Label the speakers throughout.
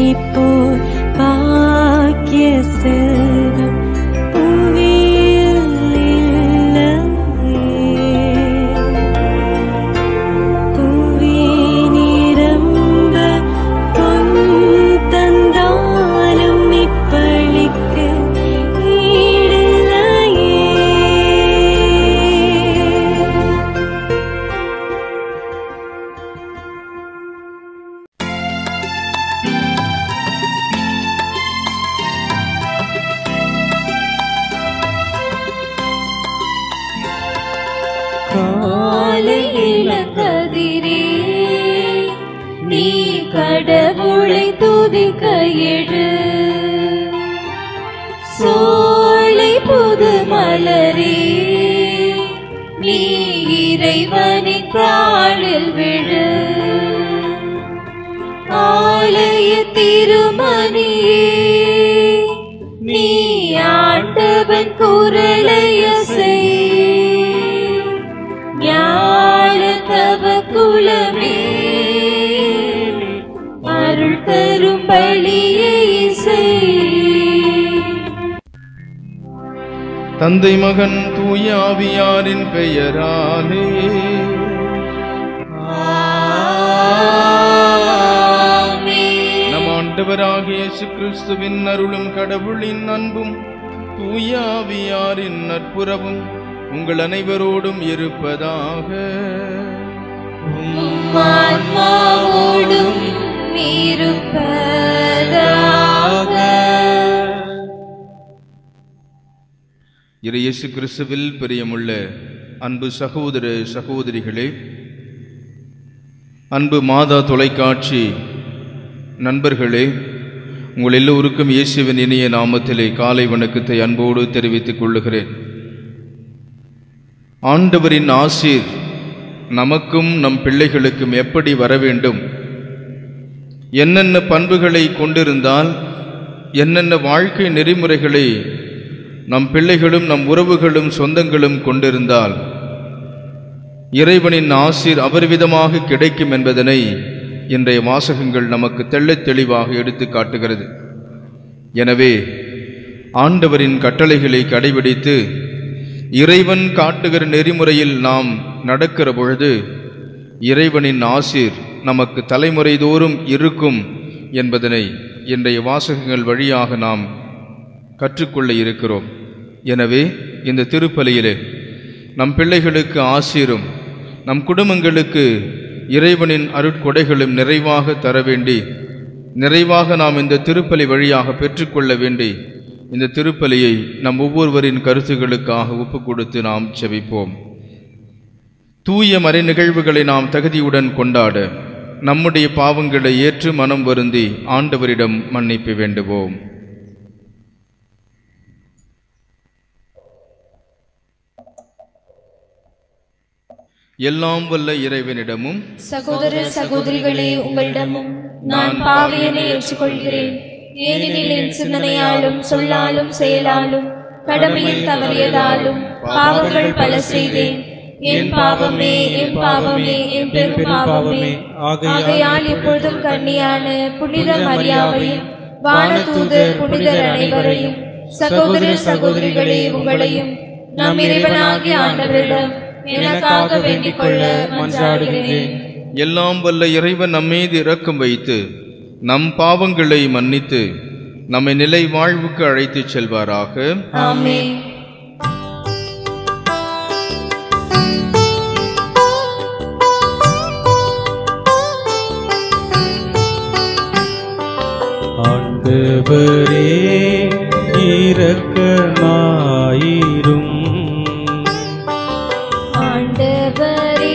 Speaker 1: போல் பாக்கிய செல்வம் புவியில் இல்லையே. புவி நிரம்ப பொன் தந்தாலும் இப்பளிக்கு ஈடில்லையே
Speaker 2: காலையில கதிரே நீ கடவுளை துதிக்க எடு சோலை புது மலரே நீ இறைவனின் தாளில் விடு ஆலய திருமணியே நீ ஆண்டவன் குரலைய செய் ஞான தவ குலமே அருள் தரும் பலியை செய்
Speaker 3: தந்தை மகன் தூய ஆவியாரின் பெயராலே நம் ஆண்டவராகிய இயேசு கிறிஸ்துவின் அருளும் கடவுளின் அன்பும் தூய ஆவியாரின் நட்புறவும் உங்கள் அனைவரோடும் இருப்பதாக
Speaker 2: ஆன்மாவோடும் இருப்பதாக
Speaker 3: இரு இயேசு கிறிஸ்துவில் பிரியமுள்ள அன்பு சகோதர சகோதரிகளே அன்பு மாதா தொலைக்காட்சி நண்பர்களே உங்கள் எல்லோருக்கும் இயேசுவின் இனிய நாமத்திலே காலை வணக்கத்தை அன்போடு தெரிவித்துக் கொள்ளுகிறேன் ஆண்டவரின் ஆசீர் நமக்கும் நம் பிள்ளைகளுக்கும் எப்படி வர வேண்டும் என்னென்ன பண்புகளை கொண்டிருந்தால் என்னென்ன வாழ்க்கை நெறிமுறைகளை நம் பிள்ளைகளும் நம் உறவுகளும் சொந்தங்களும் கொண்டிருந்தால் இறைவனின் ஆசீர் அபரிவிதமாக கிடைக்கும் என்பதனை இன்றைய வாசகங்கள் நமக்கு தெள்ளத் தெளிவாக எடுத்து காட்டுகிறது எனவே ஆண்டவரின் கட்டளைகளை கடைபிடித்து இறைவன் காட்டுகிற நெறிமுறையில் நாம் நடக்கிற பொழுது இறைவனின் ஆசீர் நமக்கு தலைமுறை தோறும் இருக்கும் என்பதனை இன்றைய வாசகங்கள் வழியாக நாம் கற்றுக்கொள்ள இருக்கிறோம் எனவே இந்த திருப்பலியிலே நம் பிள்ளைகளுக்கு ஆசீரும் நம் குடும்பங்களுக்கு இறைவனின் அருட்கொடைகளும் நிறைவாக தர வேண்டி நிறைவாக நாம் இந்த திருப்பலி வழியாக பெற்றுக்கொள்ள வேண்டி இந்த திருப்பலியை நம் ஒவ்வொருவரின் கருத்துகளுக்காக ஒப்பு கொடுத்து நாம் செபிப்போம் தூய மறை நிகழ்வுகளை நாம் தகுதியுடன் கொண்டாட நம்முடைய பாவங்களை ஏற்று மனம் வருந்தி ஆண்டவரிடம் மன்னிப்பு வேண்டுவோம் எல்லாம் வல்ல இறைவனிடமும்
Speaker 2: சகோதர சகோதரிகளே உங்களிடமும் நான் பாவியனை ஏற்றுக்கொள்கிறேன் ஏனெனில் என் சிந்தனையாலும் சொல்லாலும் செயலாலும் கடமையில் தவறியதாலும் பாவங்கள் பல செய்தேன் என் பாவமே என் பாவமே என் பெரும் பாவமே ஆகையால் இப்பொழுதும் கன்னியான புனித மரியாவையும் வானதூதர் புனிதர் அனைவரையும் சகோதர சகோதரிகளே உங்களையும் நம் இறைவனாகிய ஆண்டவரிடம் எனக்காக வேண்டிக் கொள்ள மன்றாடுகிறேன்
Speaker 3: எல்லாம் வல்ல இறைவன் நம்மீது இரக்கம் வைத்து நம் பாவங்களை மன்னித்து நம்மை நிலை வாழ்வுக்கு அழைத்துச் செல்வாராக
Speaker 2: ஆமென்
Speaker 4: ஆண்டவரே இரக்கமாயிரும்
Speaker 2: ஆண்டவரே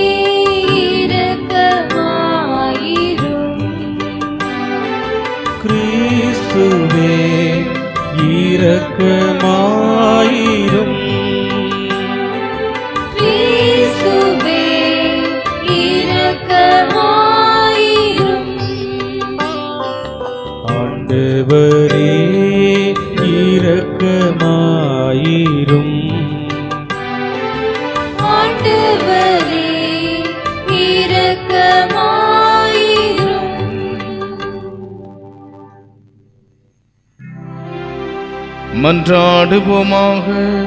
Speaker 2: இரக்கமாயிரும்
Speaker 4: கிறிஸ்துவே இரக்கமாயிரும்
Speaker 2: கிறிஸ்துவே இரக்கமாயிரும்
Speaker 4: ஆண்டவரே இரக்கமாயிரும்
Speaker 2: ஆண்டவரே இரக்கமாயிரும்
Speaker 3: மன்றாடுவோமாக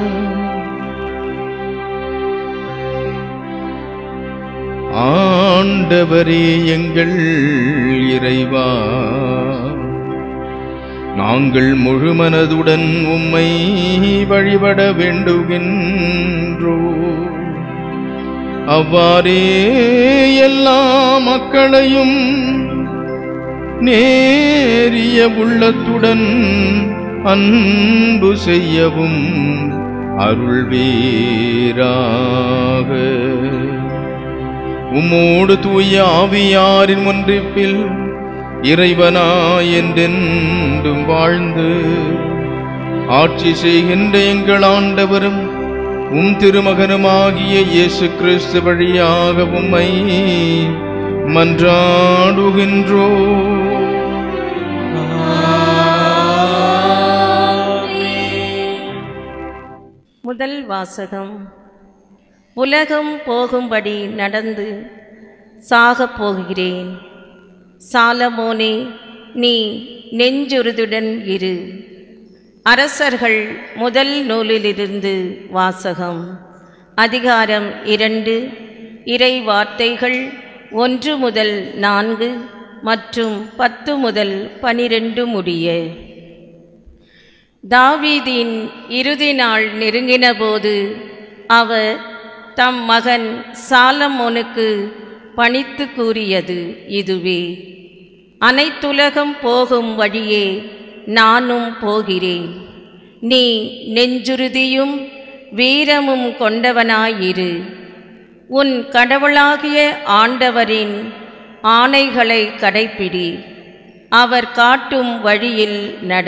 Speaker 3: ஆண்டவரே எங்கள் இறைவா நாங்கள் முழுமனதுடன் உம்மை வழிபட வேண்டுகின்றோ அவ்வாறே எல்லா மக்களையும் நேரிய உள்ளத்துடன் அன்பு செய்யவும் அருள்வீராக உம்மோடு தூய ஆவியாரின் ஒன்றிப்பில் இறைவனா என்றென்றும் வாழ்ந்து ஆட்சி செய்கின்ற எங்கள் ஆண்டவரும் உம் திருமகனுமாகிய இயேசு கிறிஸ்து வழியாக உம்மை மன்றாடுகின்றோ
Speaker 5: முதல் வாசகம் உலகம் போகும்படி நடந்து சாகப் போகிறேன் சாலமோனே நீ நெஞ்சுறுதுடன் இரு அரசர்கள் முதல் நூலிலிருந்து வாசகம் அதிகாரம் இரண்டு இறை வார்த்தைகள் ஒன்று முதல் நான்கு மற்றும் பத்து முதல் பனிரெண்டு முடிய தாவீதின் இறுதி நாள் நெருங்கினபோது அவர் தம் மகன் சாலமோனுக்கு பணித்து கூறியது இதுவே அனைத்துலகம் போகும் வழியே நானும் போகிறேன் நீ நெஞ்சுறுதியும் வீரமும் கொண்டவனாயிரு உன் கடவுளாகிய ஆண்டவரின் ஆணைகளை கடைப்பிடி அவர் காட்டும் வழியில் நட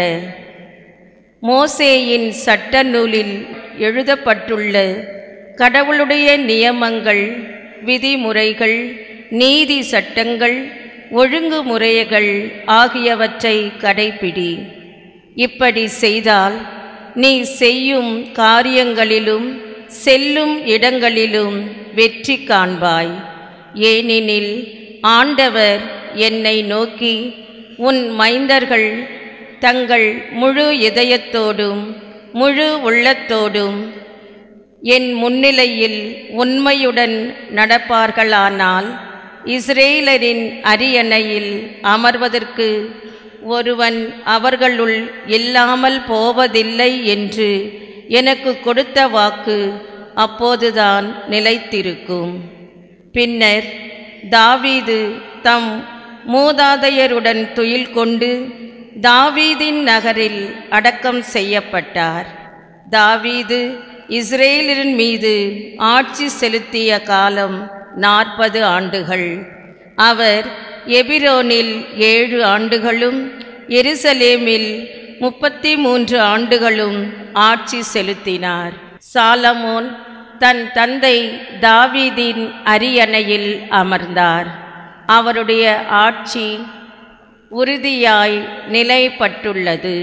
Speaker 5: மோசேயின் சட்ட நூலில் எழுதப்பட்டுள்ள கடவுளுடைய நியமங்கள் விதிமுறைகள் நீதி சட்டங்கள் ஒழுங்குமுறைகள் ஆகியவற்றை கடைப்பிடி இப்படி செய்தால் நீ செய்யும் காரியங்களிலும் செல்லும் இடங்களிலும் வெற்றி காண்பாய் ஏனெனில் ஆண்டவர் என்னை நோக்கி உன் மைந்தர்கள் தங்கள் முழு இதயத்தோடும் முழு உள்ளத்தோடும் என் முன்னிலையில் உண்மையுடன் நடப்பார்களானால் இஸ்ரேலரின் அரியணையில் அமர்வதற்கு ஒருவன் அவர்களுள் இல்லாமல் போவதில்லை என்று எனக்கு கொடுத்த வாக்கு அப்போதுதான் நிலைத்திருக்கும் பின்னர் தாவீது தம் மூதாதையருடன் துயில் கொண்டு தாவீதின் நகரில் அடக்கம் செய்யப்பட்டார் தாவீது இஸ்ரேலின் மீது ஆட்சி செலுத்திய காலம் நாற்பது ஆண்டுகள் அவர் எபிரோனில் ஏழு ஆண்டுகளும் எருசலேமில் முப்பத்தி மூன்று ஆண்டுகளும் ஆட்சி செலுத்தினார் சாலமோன் தன் தந்தை தாவீதின் அரியணையில் அமர்ந்தார் அவருடைய ஆட்சி உறுதியாய் நிலைப்பட்டுள்ளது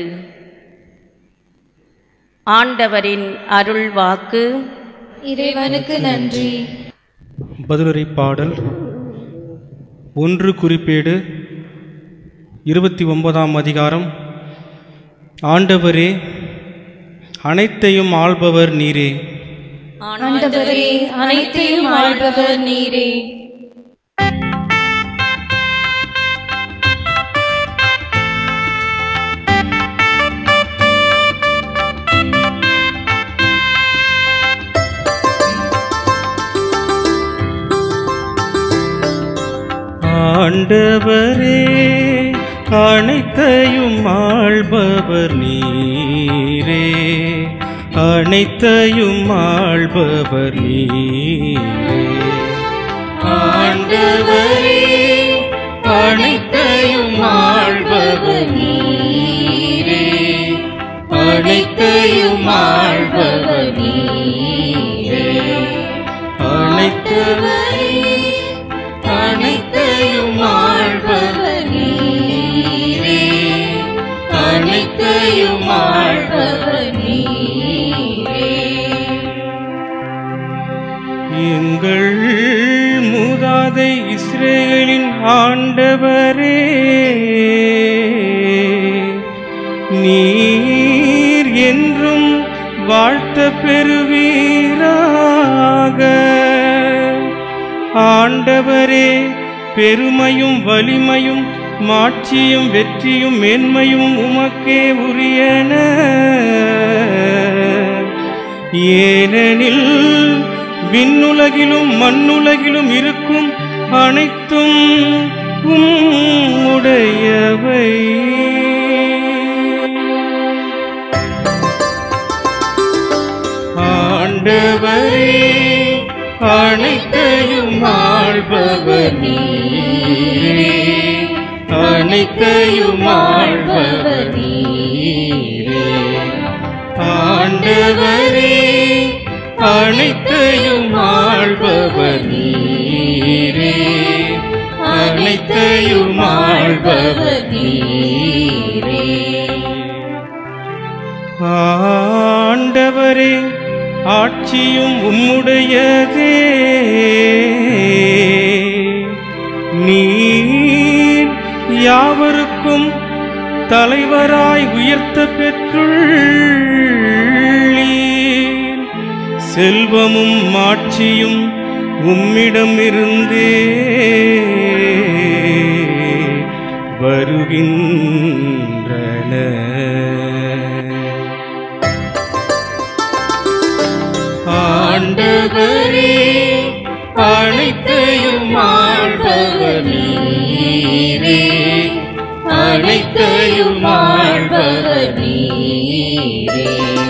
Speaker 5: ஆண்டவரின் அருள் வாக்கு
Speaker 2: இறைவனுக்கு நன்றி
Speaker 4: பதிலுரை பாடல் ஒன்று குறிப்பேடு இருபத்தி ஒன்பதாம் அதிகாரம் ஆண்டவரே அனைத்தையும் ஆள்பவர் நீரே
Speaker 2: ஆண்டவரே அனைத்தையும் ஆள்பவர் நீரே
Speaker 4: ஆண்டவரே அனைத்தையும் ஆள்பவர் நீரே அனைத்தையும் ஆள்பவர் நீரே ஆண்டவரே அனைத்தையும் ஆள்பவர் நீரே அனைத்தையும் ஆள்பவர் நீரே அனைத்தவரே அனைத்தையும் ஆள்பவர் நீரே அனைத்தையும் ஆள்பவர் நீரே எங்கள் மூதாதை இஸ்ரேலின் ஆண்டவரே நீர் என்றும் வாழ்த்த பெறுவீராக ஆண்டவரே பெருமையும் வலிமையும் மாட்சியும் வெற்றியும் மேன்மையும் உமக்கே உரியன ஏனெனில் விண்ணுலகிலும் மண்ணுலகிலும் இருக்கும் அனைத்தும் உம்முடையவை ஆண்டவரே அனைத்தையும் ஆள்பவர் நீரே அனைத்தையும் ஆள்பவர் நீரே ஆண்டவரே அனைத்தையும் ஆள்பவர் நீரே அனைத்தையும் ஆள்பவர் நீரே ஆண்டவரே ஆட்சியும் உம்முடையதே நீர் யாவருக்கும் தலைவராய் உயர்த்த பெற்றுள்ளீர் செல்வமும் மாட்சியும் உம்மிடமிருந்தே வருகின்றன ஆண்டவரே அனைத்தையும் ஆள்பவர் நீரே அனைத்தையும் ஆள்பவர் நீரே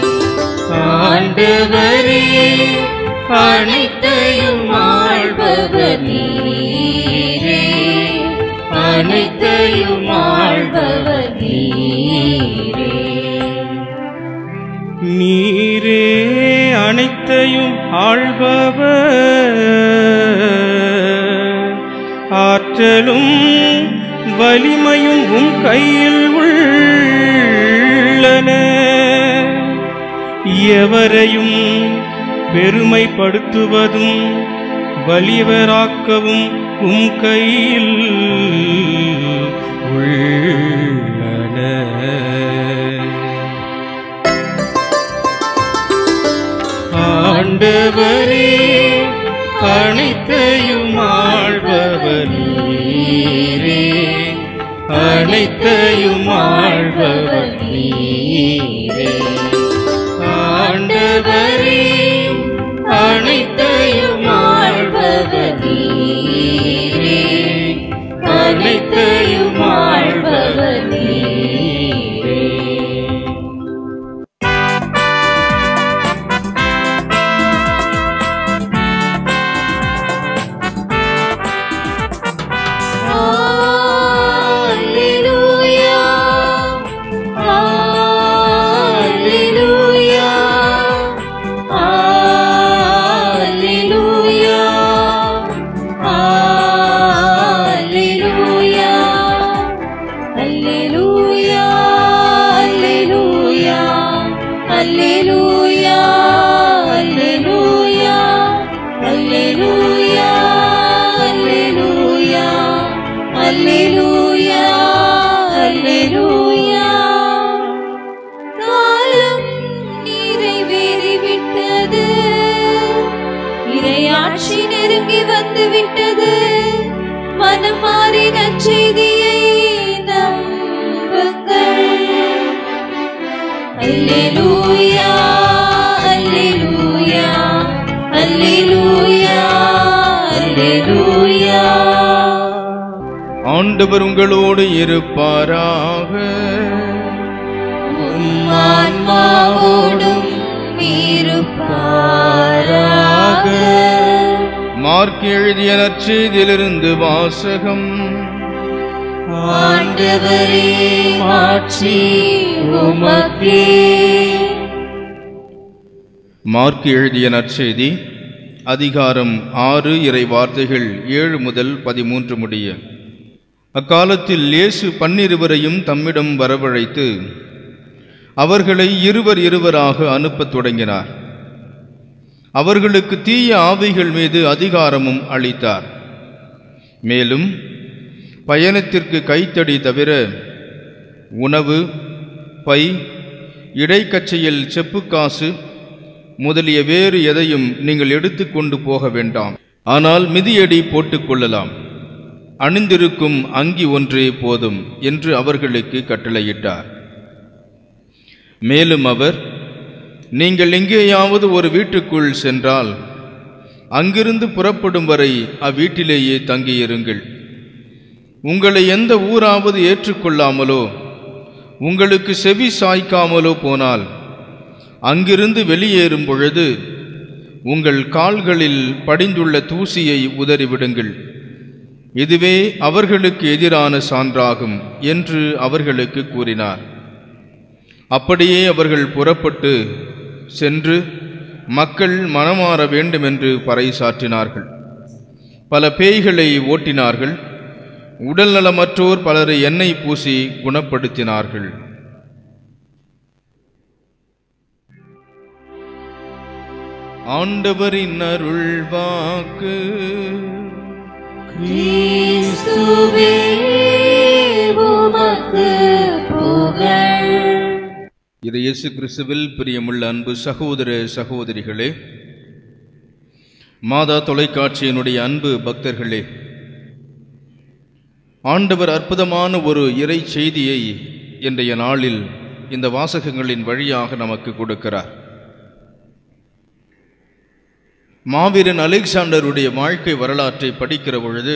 Speaker 4: ஆண்டவரே அனைத்தையும் ஆள்பவர் நீரே அனைத்தையும் ஆள்பவர் நீரே நீரே அனைத்தையும் ஆள்பவர் ஆற்றலும் வலிமையும் உம் கையில் உள்ளன எவரையும் பெருமைப்படுத்துவதும் வலிவராக்கவும் உம் கையில் உள்ளன ஆண்டவரே அனைத்தையும் ஆள்பவர் நீரே அனைத்தையும் ஆள்பவர் நீரே ஆண்டவரே அனைத்தையும் ஆள்பவர் நீரே அனைத்தையும் ஆள்பவர் நீரே
Speaker 2: Alleluia. Alleluia. Alleluia. Alleluia. Alleluia. Alleluia. Alleluia. Alleluia. Alleluia. Alleluia. அல்லேலூயா அல்லேலூயா காலம் நிறைவேறிவிட்டது இறையாட்சி நெருங்கி வந்து விட்டது மனம் மாறி நற்செய்தியை நம்புங்கள் அல்லேலூயா அல்லேலூயா அல்லேலூயா அல்லேலூயா
Speaker 3: ஆண்டவர் உங்களோடு இருப்பாராக
Speaker 2: ஆன்மாவோடும் இருப்பாராக
Speaker 3: மார்க் எழுதிய நற்செய்தியிலிருந்து வாசகம்
Speaker 2: ஆண்டவரே மாட்சி உமக்கே
Speaker 3: மார்க் எழுதிய நற்செய்தி அதிகாரம் ஆறு இறை வார்த்தைகள் ஏழு முதல் பதிமூன்று முடிய அக்காலத்தில் இயேசு பன்னிருவரையும் தம்மிடம் வரவழைத்து அவர்களை இருவர் இருவராக அனுப்பத் தொடங்கினார் அவர்களுக்கு தீய ஆவிகள் மீது அதிகாரமும் அளித்தார் மேலும் பயணத்திற்கு கைத்தடி தவிர உணவு பை இடைக்கச்சையில் செப்புக்காசு முதலிய வேறு எதையும் நீங்கள் எடுத்துக்கொண்டு போக வேண்டாம் ஆனால் மிதியடி போட்டுக்கொள்ளலாம் அணிந்திருக்கும் அங்கி ஒன்றே போதும் என்று அவர்களுக்கு கட்டளையிட்டார் மேலும் அவர் நீங்கள் எங்கேயாவது ஒரு வீட்டுக்குள் சென்றால் அங்கிருந்து புறப்படும் வரை அவ்வீட்டிலேயே தங்கியிருங்கள் உங்களை எந்த ஊராவது ஏற்றுக்கொள்ளாமலோ உங்களுக்கு செவி சாய்க்காமலோ போனால் அங்கிருந்து வெளியேறும் பொழுது உங்கள் கால்களில் படிந்துள்ள தூசியை உதறிவிடுங்கள் இதுவே அவர்களுக்கு எதிரான சான்றாகும் என்று அவர்களுக்கு கூறினார் அப்படியே அவர்கள் புறப்பட்டு சென்று மக்கள் மனமாற வேண்டுமென்று பறைசாற்றினார்கள் பல பேய்களை ஓட்டினார்கள் உடல்நலமற்றோர் பலரை எண்ணெய் பூசி குணப்படுத்தினார்கள் ஆண்டவரின் அருள் வாக்கு
Speaker 4: கிறிஸ்துவே உமக்கு புகழ்
Speaker 3: இது இயேசு கிறிஸ்துவில் பிரியமுள்ள அன்பு சகோதர சகோதரிகளே மாதா தொலைக்காட்சியினுடைய அன்பு பக்தர்களே ஆண்டவர் அற்புதமான ஒரு இறை செய்தியை இன்றைய நாளில் இந்த வாசகங்களின் வழியாக நமக்கு கொடுக்கிறார் மாவீரன் அலெக்சாண்டருடைய வாழ்க்கை வரலாற்றை படிக்கிற பொழுது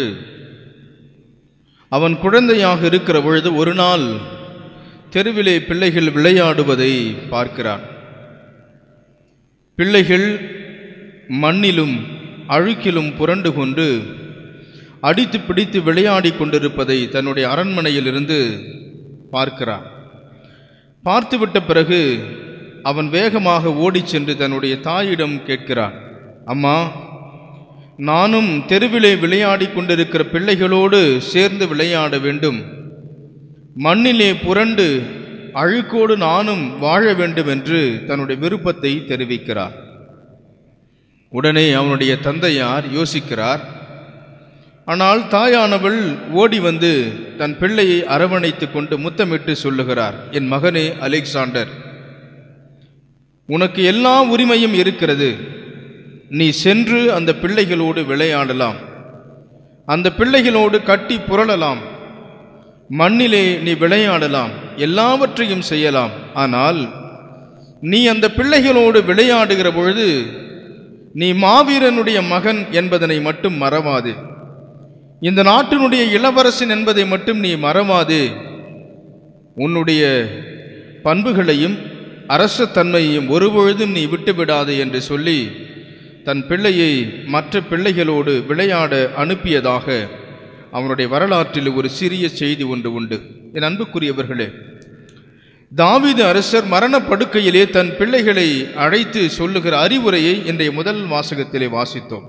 Speaker 3: அவன் குழந்தையாக இருக்கிற பொழுது ஒரு நாள் தெருவிலே பிள்ளைகள் விளையாடுவதை பார்க்கிறான் பிள்ளைகள் மண்ணிலும் அழுக்கிலும் புரண்டு கொண்டு அடித்து பிடித்து விளையாடி கொண்டிருப்பதை தன்னுடைய அரண்மனையிலிருந்து பார்க்கிறான் பார்த்துவிட்ட பிறகு அவன் வேகமாக ஓடிச் சென்று தன்னுடைய தாயிடம் கேட்கிறான் அம்மா நானும் தெருவிலே விளையாடி கொண்டிருக்கிற பிள்ளைகளோடு சேர்ந்து விளையாட வேண்டும் மண்ணிலே புரண்டு அழுக்கோடு நானும் வாழ வேண்டும் என்று தன்னுடைய விருப்பத்தை தெரிவிக்கிறார் உடனே அவனுடைய தந்தையார் யோசிக்கிறார் ஆனால் தாயானவள் ஓடி வந்து தன் பிள்ளையை அரவணைத்து கொண்டு முத்தமிட்டு சொல்லுகிறார் என் மகனே அலெக்சாண்டர் உனக்கு எல்லா உரிமையும் இருக்கிறது நீ சென்று அந்த பிள்ளைகளோடு விளையாடலாம் அந்த பிள்ளைகளோடு கட்டி புரளலாம் மண்ணிலே நீ விளையாடலாம் எல்லாவற்றையும் செய்யலாம் ஆனால் நீ அந்த பிள்ளைகளோடு விளையாடுகிற பொழுது நீ மாவீரனுடைய மகன் என்பதனை மட்டும் மறவாது இந்த நாட்டினுடைய இளவரசன் என்பதை மட்டும் நீ மறவாது உன்னுடைய பண்புகளையும் அரசத்தன்மையையும் ஒருபொழுதும் நீ விட்டுவிடாது என்று சொல்லி தன் பிள்ளையை மற்ற பிள்ளைகளோடு விளையாட அனுப்பியதாக அவனுடைய வரலாற்றில் ஒரு சிறிய செய்தி ஒன்று உண்டு என் அன்புக்குரியவர்களே தாவீது அரசர் மரணப்படுக்கையிலே தன் பிள்ளைகளை அழைத்து சொல்லுகிற அறிவுரையை இன்றைய முதல் வாசகத்திலே வாசித்தோம்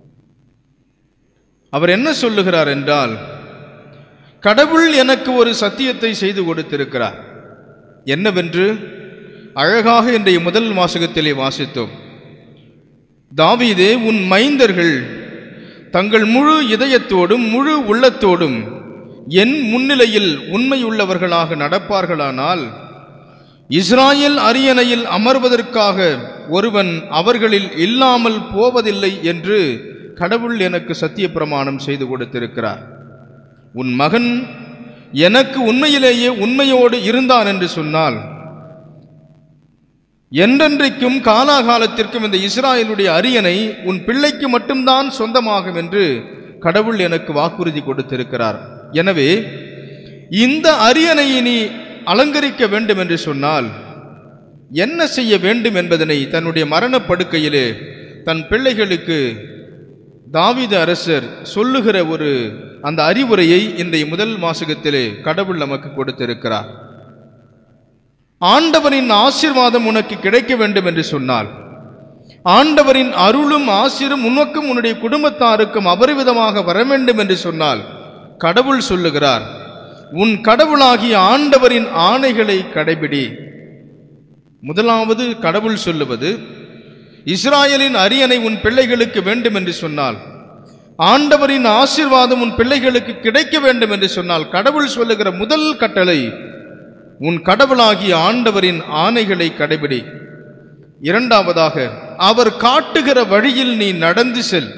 Speaker 3: அவர் என்ன சொல்லுகிறார் என்றால் கடவுள் எனக்கு ஒரு சத்தியத்தை செய்து கொடுத்திருக்கிறார் என்னவென்று அழகாக இன்றைய முதல் வாசகத்திலே வாசித்தோம் தாவீதே உன் மைந்தர்கள் தங்கள் முழு இதயத்தோடும் முழு உள்ளத்தோடும் என் முன்னிலையில் உண்மையுள்ளவர்களாக நடப்பார்களானால் இஸ்ராயேல் அரியணையில் அமர்வதற்காக ஒருவன் அவர்களில் இல்லாமல் போவதில்லை என்று கடவுள் எனக்கு சத்திய பிரமாணம் செய்து கொடுத்திருக்கிறார் உன் மகன் எனக்கு உண்மையிலேயே உண்மையோடு இருந்தான் என்று சொன்னால் என்றென்றைக்கும் காலாகாலத்திற்கும் இந்த இஸ்ராயலுடைய அரியணை உன் பிள்ளைக்கு மட்டும்தான் சொந்தமாகும் என்று கடவுள் எனக்கு வாக்குறுதி கொடுத்திருக்கிறார் எனவே இந்த அரியணையை நீ அலங்கரிக்க வேண்டும் என்று சொன்னால் என்ன செய்ய வேண்டும் என்பதனை தன்னுடைய மரணப்படுக்கையிலே தன் பிள்ளைகளுக்கு தாவீது அரசர் சொல்லுகிற ஒரு அந்த அறிவுரையை இன்றைய முதல் வாசகத்திலே கடவுள் நமக்கு கொடுத்திருக்கிறார் ஆண்டவரின் ஆசீர்வாதம் உனக்கு கிடைக்க வேண்டும் என்று சொன்னால் ஆண்டவரின் அருளும் ஆசிரும் உனக்கும் உன்னுடைய குடும்பத்தாருக்கும் அபரிவிதமாக வர வேண்டும் என்று சொன்னால் கடவுள் சொல்லுகிறார் உன் கடவுளாகிய ஆண்டவரின் ஆணைகளை கடைபிடி முதலாவது கடவுள் சொல்லுவது இஸ்ராயலின் அரியணை உன் பிள்ளைகளுக்கு வேண்டும் என்று சொன்னால் ஆண்டவரின் ஆசீர்வாதம் உன் பிள்ளைகளுக்கு கிடைக்க வேண்டும் என்று சொன்னால் கடவுள் சொல்லுகிற முதல் கட்டளை உன் கடவுளாகிய ஆண்டவரின் ஆணைகளை கடைபிடி இரண்டாவதாக அவர் காட்டுகிற வழியில் நீ நடந்து செல்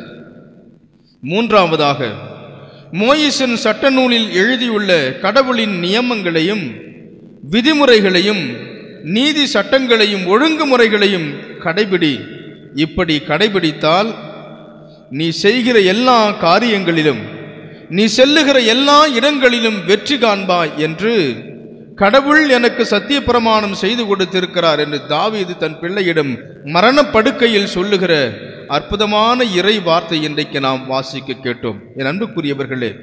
Speaker 3: மூன்றாவதாக மோயிசன் சட்ட நூலில் எழுதியுள்ள கடவுளின் நியமங்களையும் விதிமுறைகளையும் நீதி சட்டங்களையும் ஒழுங்குமுறைகளையும் கடைபிடி இப்படி கடைபிடித்தால் நீ செய்கிற எல்லா காரியங்களிலும் நீ செல்லுகிற எல்லா இடங்களிலும் வெற்றி காண்பாய் என்று கடவுள் எனக்கு சத்திய பிரமாணம் செய்து கொடுத்திருக்கிறார் என்று தாவீது தன் பிள்ளையிடம் மரணப்படுக்கையில் சொல்லுகிற அற்புதமான இறை வார்த்தை இன்றைக்கு நாம் வாசிக்க கேட்டோம் என் அன்புக்குரியவர்களே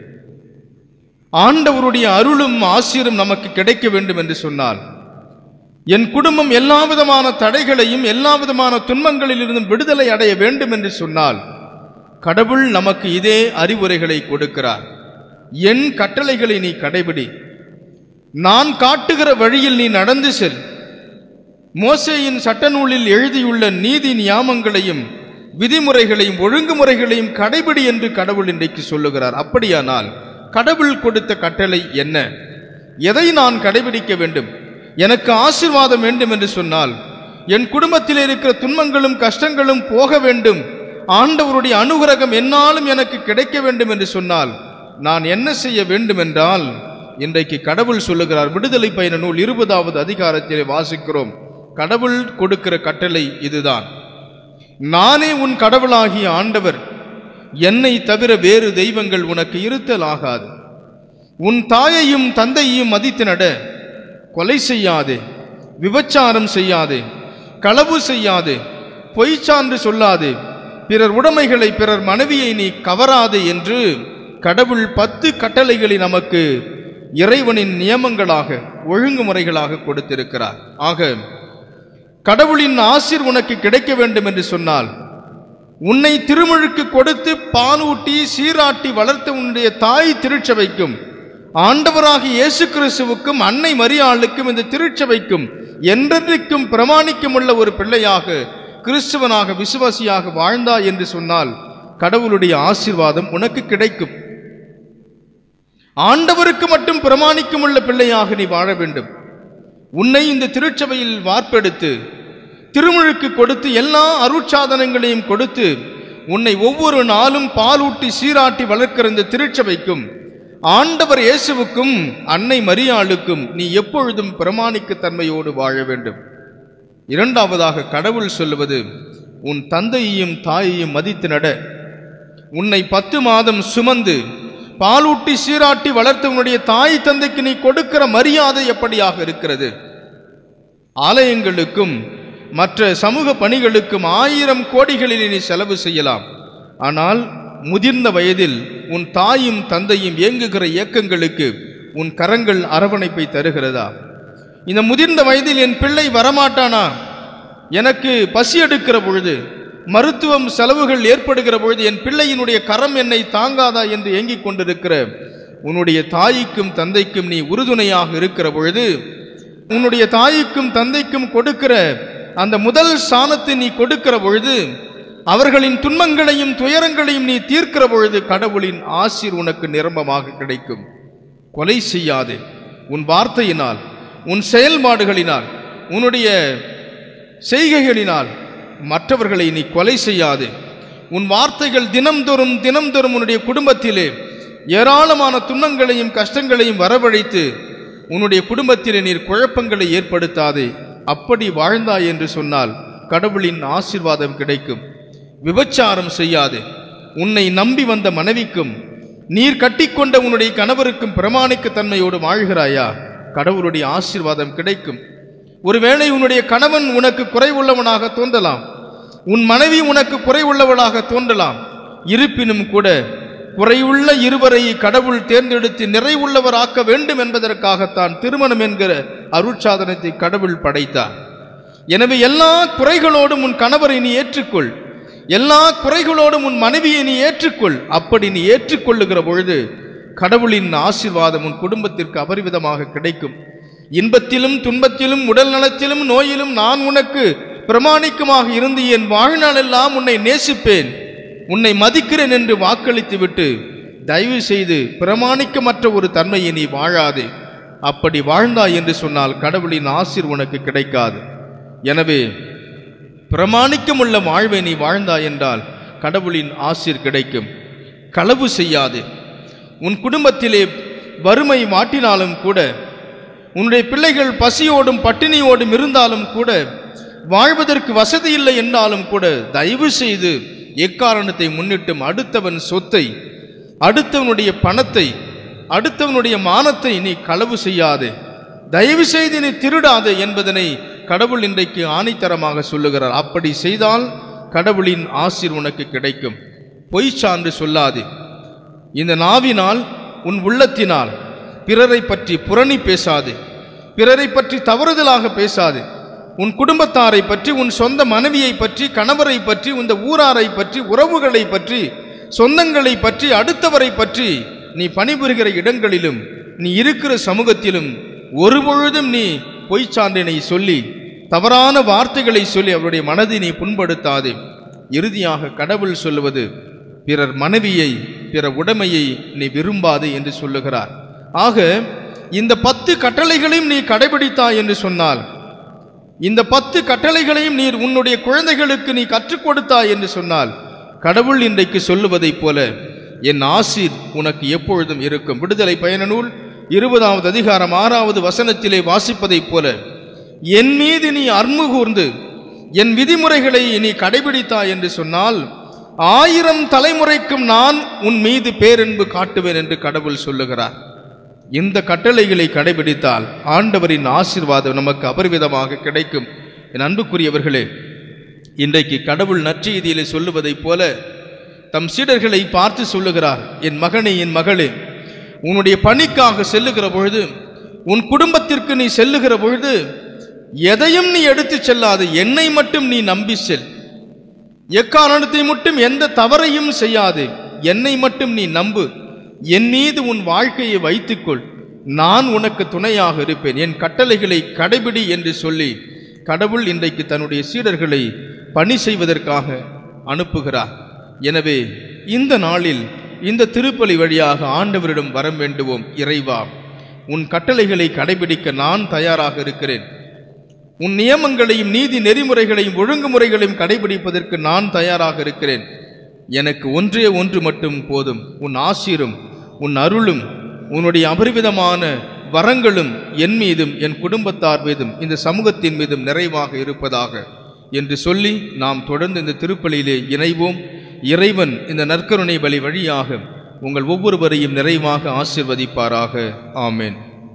Speaker 3: ஆண்டவருடைய அருளும் ஆசீரும் நமக்கு கிடைக்க வேண்டும் என்று சொன்னால் என் குடும்பம் எல்லா விதமான தடைகளையும் எல்லா விதமான துன்பங்களிலிருந்தும் விடுதலை அடைய வேண்டும் என்று சொன்னால் கடவுள் நமக்கு இதே அறிவுரைகளை கொடுக்கிறார் என் கட்டளைகளை நீ கடைபிடி நான் காட்டுகிற வழியில் நீ நடந்து செல் மோசேயின் சட்டநூலில் எழுதியுள்ள நீதி நியாமங்களையும் விதிமுறைகளையும் ஒழுங்குமுறைகளையும் கடைபிடி என்று கடவுள் இன்றைக்கு சொல்லுகிறார் அப்படியானால் கடவுள் கொடுத்த கட்டளை என்ன எதை நான் கடைபிடிக்க வேண்டும் எனக்கு ஆசீர்வாதம் வேண்டும் என்று சொன்னால் என் குடும்பத்தில் இருக்கிற துன்பங்களும் கஷ்டங்களும் போக வேண்டும் ஆண்டவருடைய அனுகிரகம் என்னாலும் எனக்கு கிடைக்க வேண்டும் என்று சொன்னால் நான் என்ன செய்ய வேண்டும் என்றால் இன்றைக்கு கடவுள் சொல்லுகிறார் விடுதலை பயண நூல் இருபதாவது அதிகாரத்திலே வாசிக்கிறோம் கடவுள் கொடுக்கிற கட்டளை இதுதான் நானே உன் கடவுளாகிய ஆண்டவர் என்னை தவிர வேறு தெய்வங்கள் உனக்கு இருத்தல் ஆகாது உன் தாயையும் தந்தையையும் மதித்து நட கொலை செய்யாதே விபச்சாரம் செய்யாதே களவு செய்யாதே பொய்ச்சான்று சொல்லாதே பிறர் உடைமைகளை பிறர் மனைவியை நீ கவராதே என்று கடவுள் பத்து கட்டளைகளை நமக்கு இறைவனின் நியமங்களாக ஒழுங்குமுறைகளாக கொடுத்திருக்கிறார் ஆக கடவுளின் ஆசிர் உனக்கு கிடைக்க வேண்டும் என்று சொன்னால் உன்னை திருமுழுக்கு கொடுத்து பாலூட்டி சீராட்டி வளர்த்த உன்னுடைய தாய் திருச்சபைக்கும் ஆண்டவராகிய இயேசு கிறிஸ்துவுக்கும் அன்னை மரியாளுக்கும் இந்த திருச்சபைக்கும் என்றென்றைக்கும் பிரமாணிக்கும் உள்ள ஒரு பிள்ளையாக கிறிஸ்துவனாக விசுவாசியாக வாழ்ந்தாய் என்று சொன்னால் கடவுளுடைய ஆசீர்வாதம் உனக்கு கிடைக்கும் ஆண்டவருக்கு மட்டும் பிரமாணிக்கும் உள்ள பிள்ளையாக நீ வாழ வேண்டும் உன்னை இந்த திருச்சபையில் வார்ப்பெடுத்து திருமுழுக்கு கொடுத்து எல்லா அருட்சாதனங்களையும் கொடுத்து உன்னை ஒவ்வொரு நாளும் பாலூட்டி சீராட்டி வளர்க்கிற இந்த திருச்சபைக்கும் ஆண்டவர் இயேசுவுக்கும் அன்னை மரியாளுக்கும் நீ எப்பொழுதும் பிரமாணிக்க தன்மையோடு வாழ வேண்டும் இரண்டாவதாக கடவுள் சொல்லுவது உன் தந்தையையும் தாயையும் மதித்து நட உன்னை பத்து மாதம் சுமந்து பாலூட்டி சீராட்டி வளர்த்த உன்னுடைய தாய் தந்தைக்கு நீ கொடுக்கிற மரியாதை எப்படியாக இருக்கிறது ஆலயங்களுக்கும் மற்ற சமூக பணிகளுக்கும் ஆயிரம் கோடிகளில் நீ செலவு செய்யலாம் ஆனால் முதிர்ந்த வயதில் உன் தாயும் தந்தையும் இயங்குகிற இயக்கங்களுக்கு உன் கரங்கள் அரவணைப்பை தருகிறதா இந்த முதிர்ந்த வயதில் என் பிள்ளை வரமாட்டானா எனக்கு பசி எடுக்கிற பொழுது மருத்துவம் செலவுகள் ஏற்படுகிற பொழுது என் பிள்ளையினுடைய கரம் என்னை தாங்காதா என்று ஏங்கிக் கொண்டிருக்கிற உன்னுடைய தாய்க்கும் தந்தைக்கும் நீ உறுதுணையாக இருக்கிற பொழுது உன்னுடைய தாய்க்கும் தந்தைக்கும் கொடுக்கிற அந்த முதல் சாணத்தை நீ கொடுக்கிற பொழுது அவர்களின் துன்பங்களையும் துயரங்களையும் நீ தீர்க்கிற பொழுது கடவுளின் ஆசீர் உனக்கு நிரம்பமாக கிடைக்கும் கொலை செய்யாதே உன் வார்த்தையினால் உன் செயல்பாடுகளினால் உன்னுடைய செய்கைகளினால் மற்றவர்களை நீ கொலை செய்யாதே உன் வார்த்தைகள் தினம்தோறும் தினம்தோறும் உன்னுடைய குடும்பத்திலே ஏராளமான துன்பங்களையும் கஷ்டங்களையும் வரவழைத்து உன்னுடைய குடும்பத்திலே நீர் குழப்பங்களை ஏற்படுத்தாதே அப்படி வாழ்ந்தாய் என்று சொன்னால் கடவுளின் ஆசீர்வாதம் கிடைக்கும் விபச்சாரம் செய்யாதே உன்னை நம்பி வந்த மனைவிக்கும் நீர் கட்டிக்கொண்ட உன்னுடைய கணவருக்கும் பிரமாணிக்க தன்மையோடு வாழ்கிறாயா கடவுளுடைய ஆசீர்வாதம் கிடைக்கும் ஒருவேளை உன்னுடைய கணவன் உனக்கு குறைவுள்ளவனாக தோன்றலாம் உன் மனைவி உனக்கு குறைவுள்ளவளாக தோன்றலாம் இருப்பினும் கூட குறையுள்ள இருவரை கடவுள் தேர்ந்தெடுத்து நிறைவுள்ளவராக்க வேண்டும் என்பதற்காகத்தான் திருமணம் என்கிற அருட்சாதனத்தை கடவுள் படைத்தார் எனவே எல்லா குறைகளோடும் உன் கணவரை நீ ஏற்றுக்கொள் எல்லா குறைகளோடும் உன் மனைவியை நீ ஏற்றுக்கொள் அப்படி நீ ஏற்றுக்கொள்ளுகிற பொழுது கடவுளின் ஆசீர்வாதம் உன் குடும்பத்திற்கு அபரிவிதமாக கிடைக்கும் இன்பத்திலும் துன்பத்திலும் உடல் நலத்திலும் நோயிலும் நான் உனக்கு பிரமாணிக்கமாக இருந்து என் வாழ்நாளெல்லாம் உன்னை நேசிப்பேன் உன்னை மதிக்கிறேன் என்று வாக்களித்து விட்டு தயவு செய்து பிரமாணிக்கமற்ற ஒரு தன்மையை நீ வாழாதே அப்படி வாழ்ந்தாய் என்று சொன்னால் கடவுளின் ஆசீர் உனக்கு கிடைக்காது எனவே பிரமாணிக்கமுள்ள வாழ்வை நீ வாழ்ந்தாய் என்றால் கடவுளின் ஆசீர் கிடைக்கும் களவு செய்யாது உன் குடும்பத்திலே வறுமை மாட்டினாலும் கூட உன்னுடைய பிள்ளைகள் பசியோடும் பட்டினியோடும் இருந்தாலும் கூட வாழ்வதற்கு வசதி இல்லை என்றாலும் கூட தயவு செய்து எக்காரணத்தை முன்னிட்டும் அடுத்தவன் சொத்தை அடுத்தவனுடைய பணத்தை அடுத்தவனுடைய மானத்தை நீ களவு செய்யாதே தயவு செய்து நீ திருடாதே என்பதனை கடவுள் இன்றைக்கு ஆணித்தரமாக சொல்லுகிறார் அப்படி செய்தால் கடவுளின் ஆசீர் உனக்கு கிடைக்கும் பொய் சான்று சொல்லாதே இந்த நாவினால் உன் உள்ளத்தினால் பிறரை பற்றி புரணி பேசாதே பிறரை பற்றி தவறுதலாக பேசாதே உன் குடும்பத்தாரை பற்றி உன் சொந்த மனைவியை பற்றி கணவரை பற்றி இந்த ஊராரை பற்றி உறவுகளை பற்றி சொந்தங்களை பற்றி அடுத்தவரை பற்றி நீ பணிபுரிகிற இடங்களிலும் நீ இருக்கிற சமூகத்திலும் ஒருபொழுதும் நீ பொய்ச் சான்றினை சொல்லி தவறான வார்த்தைகளை சொல்லி அவருடைய மனதை நீ புண்படுத்தாதே இறுதியாக கடவுள் சொல்லுவது பிறர் மனைவியை பிற உடைமையை நீ விரும்பாதே என்று சொல்லுகிறார் ஆக இந்த பத்து கட்டளைகளையும் நீ கடைபிடித்தாய் என்று சொன்னால் இந்த பத்து கட்டளைகளையும் நீர் உன்னுடைய குழந்தைகளுக்கு நீ கற்றுக் கொடுத்தாய் என்று சொன்னால் கடவுள் இன்றைக்கு சொல்லுவதைப் போல என் ஆசீர் உனக்கு எப்பொழுதும் இருக்கும் விடுதலை பயண நூல் இருபதாவது அதிகாரம் ஆறாவது வசனத்திலே வாசிப்பதைப் போல என் மீது நீ அன்பு கூர்ந்து என் விதிமுறைகளை நீ கடைபிடித்தாய் என்று சொன்னால் ஆயிரம் தலைமுறைக்கும் நான் உன் மீது பேரன்பு காட்டுவேன் என்று கடவுள் சொல்லுகிறார் இந்த கட்டளைகளை கடைபிடித்தால் ஆண்டவரின் ஆசீர்வாதம் நமக்கு அபரிவிதமாக கிடைக்கும் என் அன்புக்குரியவர்களே இன்றைக்கு கடவுள் நற்செய்தியிலே சொல்லுவதைப் போல தம் சீடர்களை பார்த்து சொல்லுகிறார் என் மகனே என் மகளே உன்னுடைய பணிக்காக செல்லுகிற பொழுது உன் குடும்பத்திற்கு நீ செல்லுகிற பொழுது எதையும் நீ எடுத்துச் செல்லாது என்னை மட்டும் நீ நம்பி செல் எக்காரணத்தை மட்டும் எந்த தவறையும் செய்யாது என்னை மட்டும் நீ நம்பு என் மீது உன் வாழ்க்கையை வைத்துக்கொள் நான் உனக்கு துணையாக இருப்பேன் என் கட்டளைகளை கடைபிடி என்று சொல்லி கடவுள் இன்றைக்கு தன்னுடைய சீடர்களை பணி செய்வதற்காக அனுப்புகிறார் எனவே இந்த நாளில் இந்த திருப்பலி வழியாக ஆண்டவரிடம் வரம் வேண்டுவோம் இறைவா உன் கட்டளைகளை கடைபிடிக்க நான் தயாராக இருக்கிறேன் உன் நியமங்களையும் நீதி நெறிமுறைகளையும் ஒழுங்குமுறைகளையும் கடைபிடிப்பதற்கு நான் தயாராக இருக்கிறேன் எனக்கு ஒன்றே ஒன்று மட்டும் போதும் உன் ஆசீரும் உன் அருளும் உன்னுடைய அபரிவிதமான வரங்களும் என் மீதும் என் குடும்பத்தார் மீதும் இந்த சமூகத்தின் மீதும் நிறைவாக இருப்பதாக என்று சொல்லி நாம் தொடர்ந்து இந்த திருப்பலியிலே இணைவோம் இறைவன் இந்த நற்கருணை பலி வழியாக உங்கள் ஒவ்வொருவரையும் நிறைவாக ஆசிர்வதிப்பாராக ஆமென்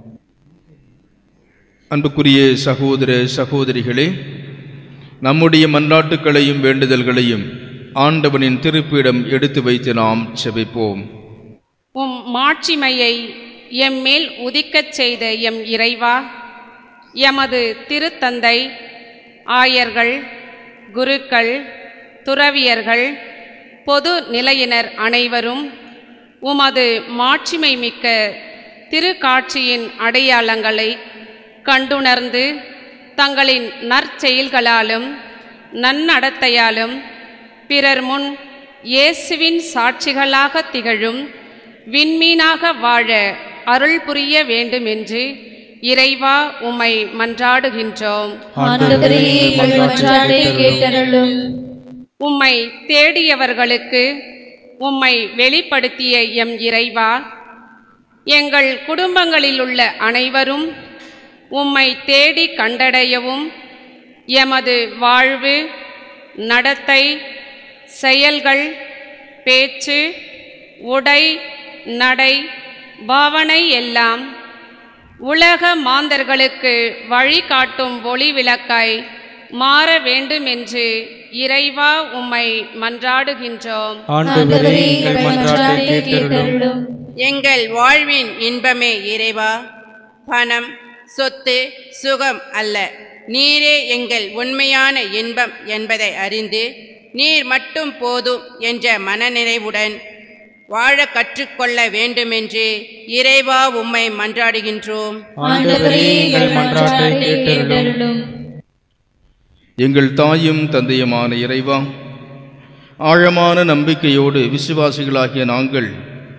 Speaker 3: அன்புக்குரிய சகோதர சகோதரிகளே நம்முடைய மன்றாட்டுக்களையும் வேண்டுதல்களையும் ஆண்டவனின் திருப்பிடம் எடுத்து வைத்து நாம் செபிப்போம்
Speaker 6: உம் மாட்சிமையை எம்மேல் உதிக்கச் செய்த எம் இறைவா எமது திருத்தந்தை ஆயர்கள் குருக்கள் துறவியர்கள் பொது நிலையினர் அனைவரும் உமது மாட்சிமை மிக்க திருக்காட்சியின் அடையாளங்களை கண்டுணர்ந்து தங்களின் நற்செயல்களாலும் நன்னடத்தையாலும் பிறர் முன் இயேசுவின் சாட்சிகளாக திகழும் விண்மீனாக வாழ அருள் புரிய வேண்டுமென்று இறைவா உம்மை மன்றாடுகின்றோம்
Speaker 2: ஆண்டவரே எங்கள் மன்றாட்டை கேட்டருளும்
Speaker 6: உம்மை தேடியவர்களுக்கு உம்மை வெளிப்படுத்திய எம் இறைவா எங்கள் குடும்பங்களில் உள்ள அனைவரும் உம்மை தேடி கண்டடையவும் எமது வாழ்வு நடத்தை செயல்கள் பேச்சு உடை நடை பாவனை எல்லாம் உலக மாந்தர்களுக்கு வழிகாட்டும் ஒளி விளக்காய் மாற வேண்டும் என்று இறைவா உம்மை மன்றாடுகின்றோம்
Speaker 2: ஆண்டவரே எங்கள் மன்றாட்டை கேட்டருளும்
Speaker 7: எங்கள் வாழ்வின் இன்பமே இறைவா பணம் சொத்து சுகம் அல்ல நீரே எங்கள் உண்மையான இன்பம் என்பதை அறிந்து நீர் மட்டும் போதும் என்ற மனநிறைவுடன் வாழ கற்றுக்கொள்ள வேண்டுமென்று இறைவா உம்மை மன்றாடுகின்றோம்
Speaker 2: ஆண்டவரே எங்கள் மன்றாட்டை கேட்டருளும்
Speaker 3: எங்கள் தாயும் தந்தையுமான இறைவா ஆழமான நம்பிக்கையோடு விசுவாசிகளாகிய நாங்கள்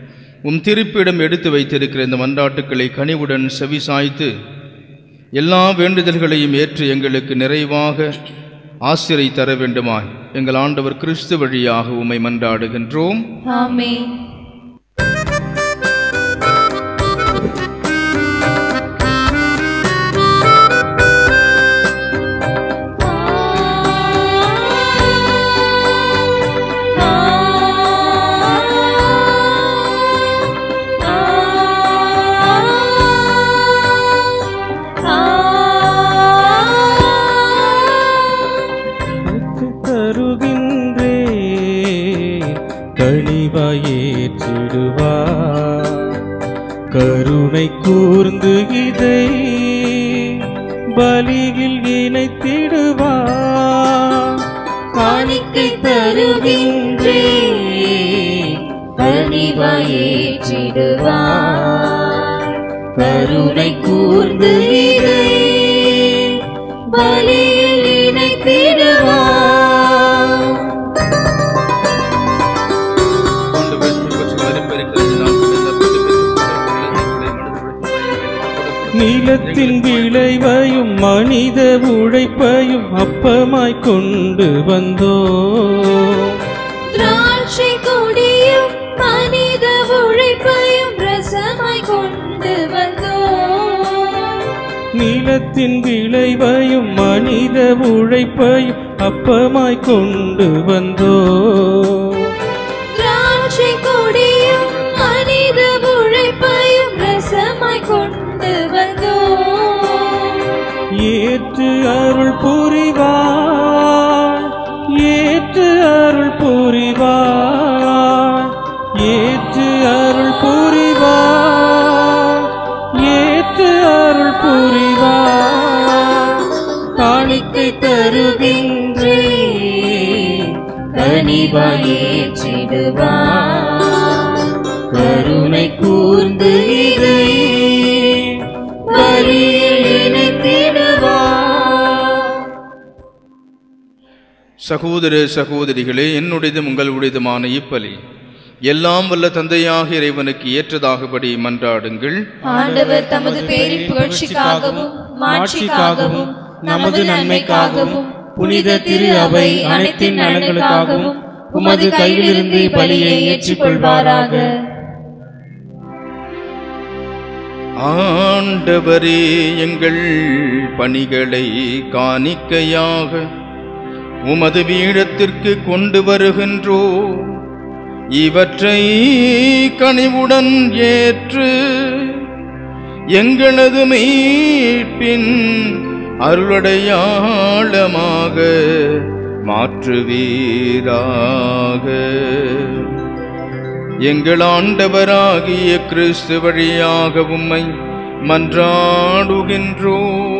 Speaker 3: உம் திருப்பிடம் எடுத்து வைத்திருக்கிற இந்த மன்றாட்டுக்களை கனிவுடன் செவிசாய்த்து எல்லா வேண்டுதல்களையும் ஏற்று எங்களுக்கு நிறைவாக ஆசிரை தர வேண்டுமாய் எங்கள் ஆண்டவர் கிறிஸ்து வழியாக உம்மை மன்றாடுகின்றோம்
Speaker 1: ஆமென்
Speaker 2: தருகின்றே கனிவாயேற்றிடுவா கருணை கூர்ந்து இதை பலியில் இணைத்திடுவா
Speaker 1: காணிக்கை தருகின்றே பணிவாயேற்றிடுவார் கருணை கூர்ந்து இதை பலியில் இணைத்திடுவார்
Speaker 3: ஆண்டவர் இவற்றில் மறுபெருக்கிறது நாம் கிடைத்த பெற்று பெற்று
Speaker 2: நீலத்தின் விளைவையும் மனித உழைப்பையும் அப்பமாய் கொண்டு வந்தோ
Speaker 1: திராட்சை கொடியும் மனித உழைப்பையும் ரசமாய் கொண்டு வந்தோம்
Speaker 2: நீலத்தின் விளைவையும் மனித உழைப்பையும் அப்பமாய் கொண்டு வந்தோ
Speaker 1: திராட்சை கொடியும் மனித உழைப்பையும் ரசமாய் கொண்டு வந்தோம்
Speaker 2: ஏற்று அருள் புரிவார் ஏற்று அருள் புரிவார் ஏற்று அருள் புரிவார் ஏற்று அருள் புரிவார் காணிக்கை தருகின்றே
Speaker 1: கனிவாயேற்றிடுவார் கருணை கூர்ந்து இதை பலியில் இணைத்திடுவார்
Speaker 3: சகோதர சகோதரிகளே என்னுடையதும் உங்களுடையதுமான இப்பலி எல்லாம் வல்ல தந்தையாக இறைவனுக்கு ஏற்றதாகபடி மன்றாடுங்கள்
Speaker 1: ஆண்டவர் தமது பேரின் புகழ்ச்சிக்காகவும் மாட்சிக்காகவும் நமது நன்மைக்காகவும் புனித திரு அவை அனைத்தின் நலன்களுக்காகவும் உமது கையிலிருந்து பலியை ஏற்றுக்கொள்வாராக
Speaker 3: ஆண்டவரே எங்கள் பணிகளை காணிக்கையாக உமது பீடத்திற்கு கொண்டு வருகின்றோ இவற்றை கனிவுடன் ஏற்று எங்களது மீட்பின் அருளடையாளமாக மாற்றுவீராக எங்கள் ஆண்டவராகிய கிறிஸ்து வழியாக உம்மை மன்றாடுகின்றோ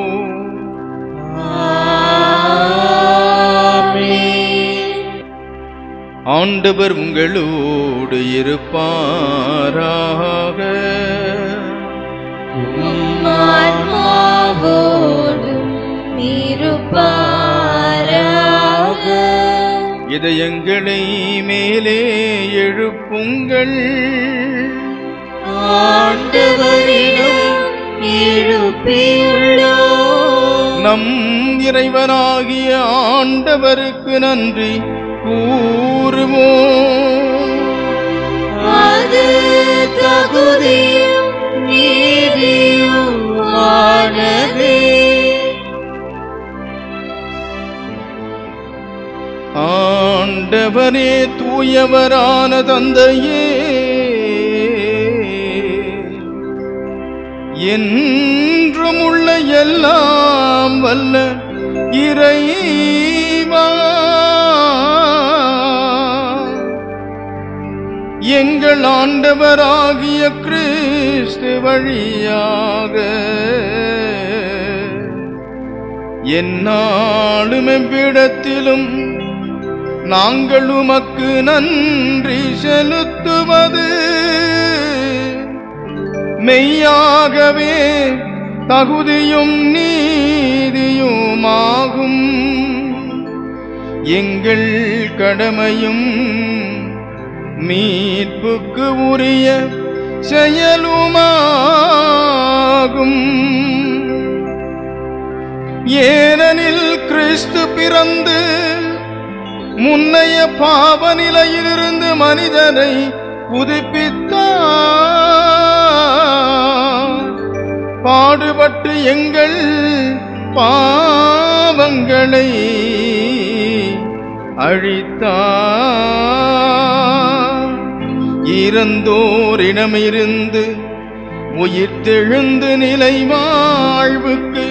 Speaker 3: ஆண்டவர் உங்களோடு இருப்பாராக
Speaker 1: ஆன்மாவோடும் இருப்பாராக
Speaker 3: இதயங்களை மேலே எழுப்புங்கள்
Speaker 1: ஆண்டவரிடம் எழுப்பியுள்ளோம்
Speaker 3: நம் இறைவனாகிய ஆண்டவருக்கு நன்றி கூறுவோம்
Speaker 1: அது தகுதியும் நீதியும் ஆனதே
Speaker 3: ஆண்டவரே தூயவரான தந்தையே என்றும் உள்ள எல்லாம் வல்ல இறைவா எங்கள் ஆண்டவராகிய கிறிஸ்து வழியாக எந்நாளும் எவ்விடத்திலும் நாங்கள் உமக்கு நன்றி செலுத்துவது மெய்யாகவே தகுதியும் நீதியுமாகும் எங்கள் கடமையும் மீட்புக்கு உரிய செயலுமாகும் ஏனெனில் கிறிஸ்து பிறந்து முன்னைய பாவ நிலையிலிருந்து மனிதனை புதுப்பித்தார் பாடுபட்டு எங்கள் பாவங்களை அழித்தார் இறந்தோரிடமிருந்து உயிர்த்தெழுந்து நிலை வாழ்வுக்கு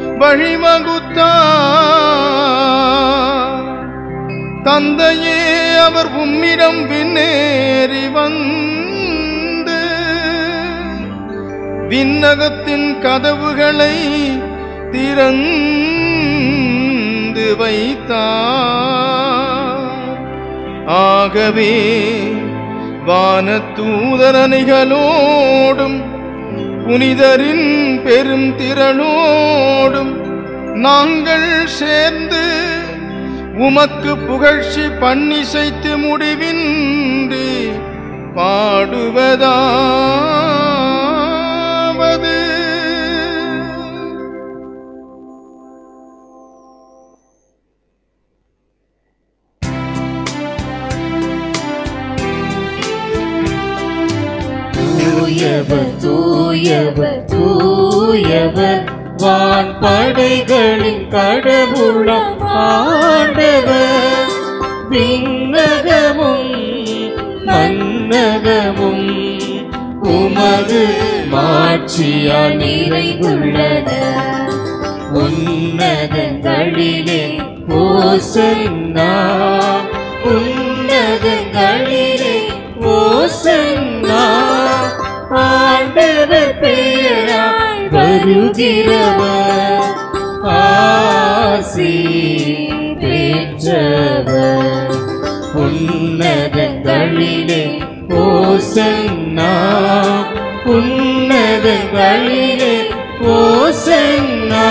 Speaker 3: வழிவகுத்தார் தந்தையே அவர் உம்மிடம் விண்ணேறி வந்து விண்ணகத்தின் கதவுகளை திறந்து வைத்தார் ஆகவே வானத்தூதரணிகளோடும் புனிதரின் பெரும் திரளோடும் நாங்கள் சேர்ந்து உமக்கு புகழ்ச்சி பண்ணிசைத்து முடிவின்றி பாடுவதாவது
Speaker 1: தூயவர் தூயவர் தூயவர் வான் படைகளின் கடவுளம் ஆண்டவர் விண்ணகமும் மன்னகமும் உமது மாட்சியால் நிறைந்துள்ளன உன்னதங்களிலே ஓசன்னா உன்னதங்களிலே ஓசன்னா ஆண்டவர் பெயரால் வருகிறவர் ஆசி பெற்றவர் உன்னதங்களிலே ஓசன்னா உன்னதங்களிலே ஓசன்னா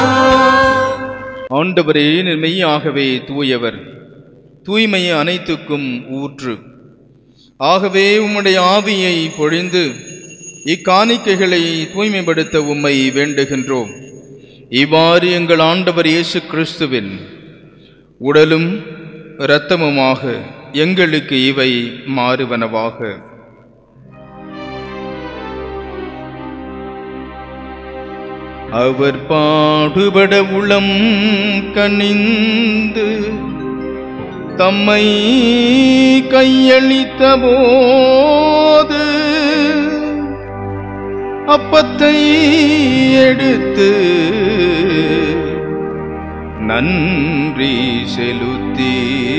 Speaker 3: ஆண்டவரே நீர் மெய்யாகவே தூயவர் தூய்மை அனைத்துக்கும் ஊற்று ஆகவே உம்முடைய ஆவியை பொழிந்து இக்காணிக்கைகளை தூய்மைப்படுத்த உம்மை வேண்டுகின்றோம் இவ்வாறு எங்கள் ஆண்டவர் இயேசு கிறிஸ்துவின் உடலும் இரத்தமுமாக எங்களுக்கு இவை மாறுவனவாக அவர் பாடுபட உளம் கனிந்து தம்மை கையளித்த போது அப்பத்தை எடுத்து நன்றி செலுத்தி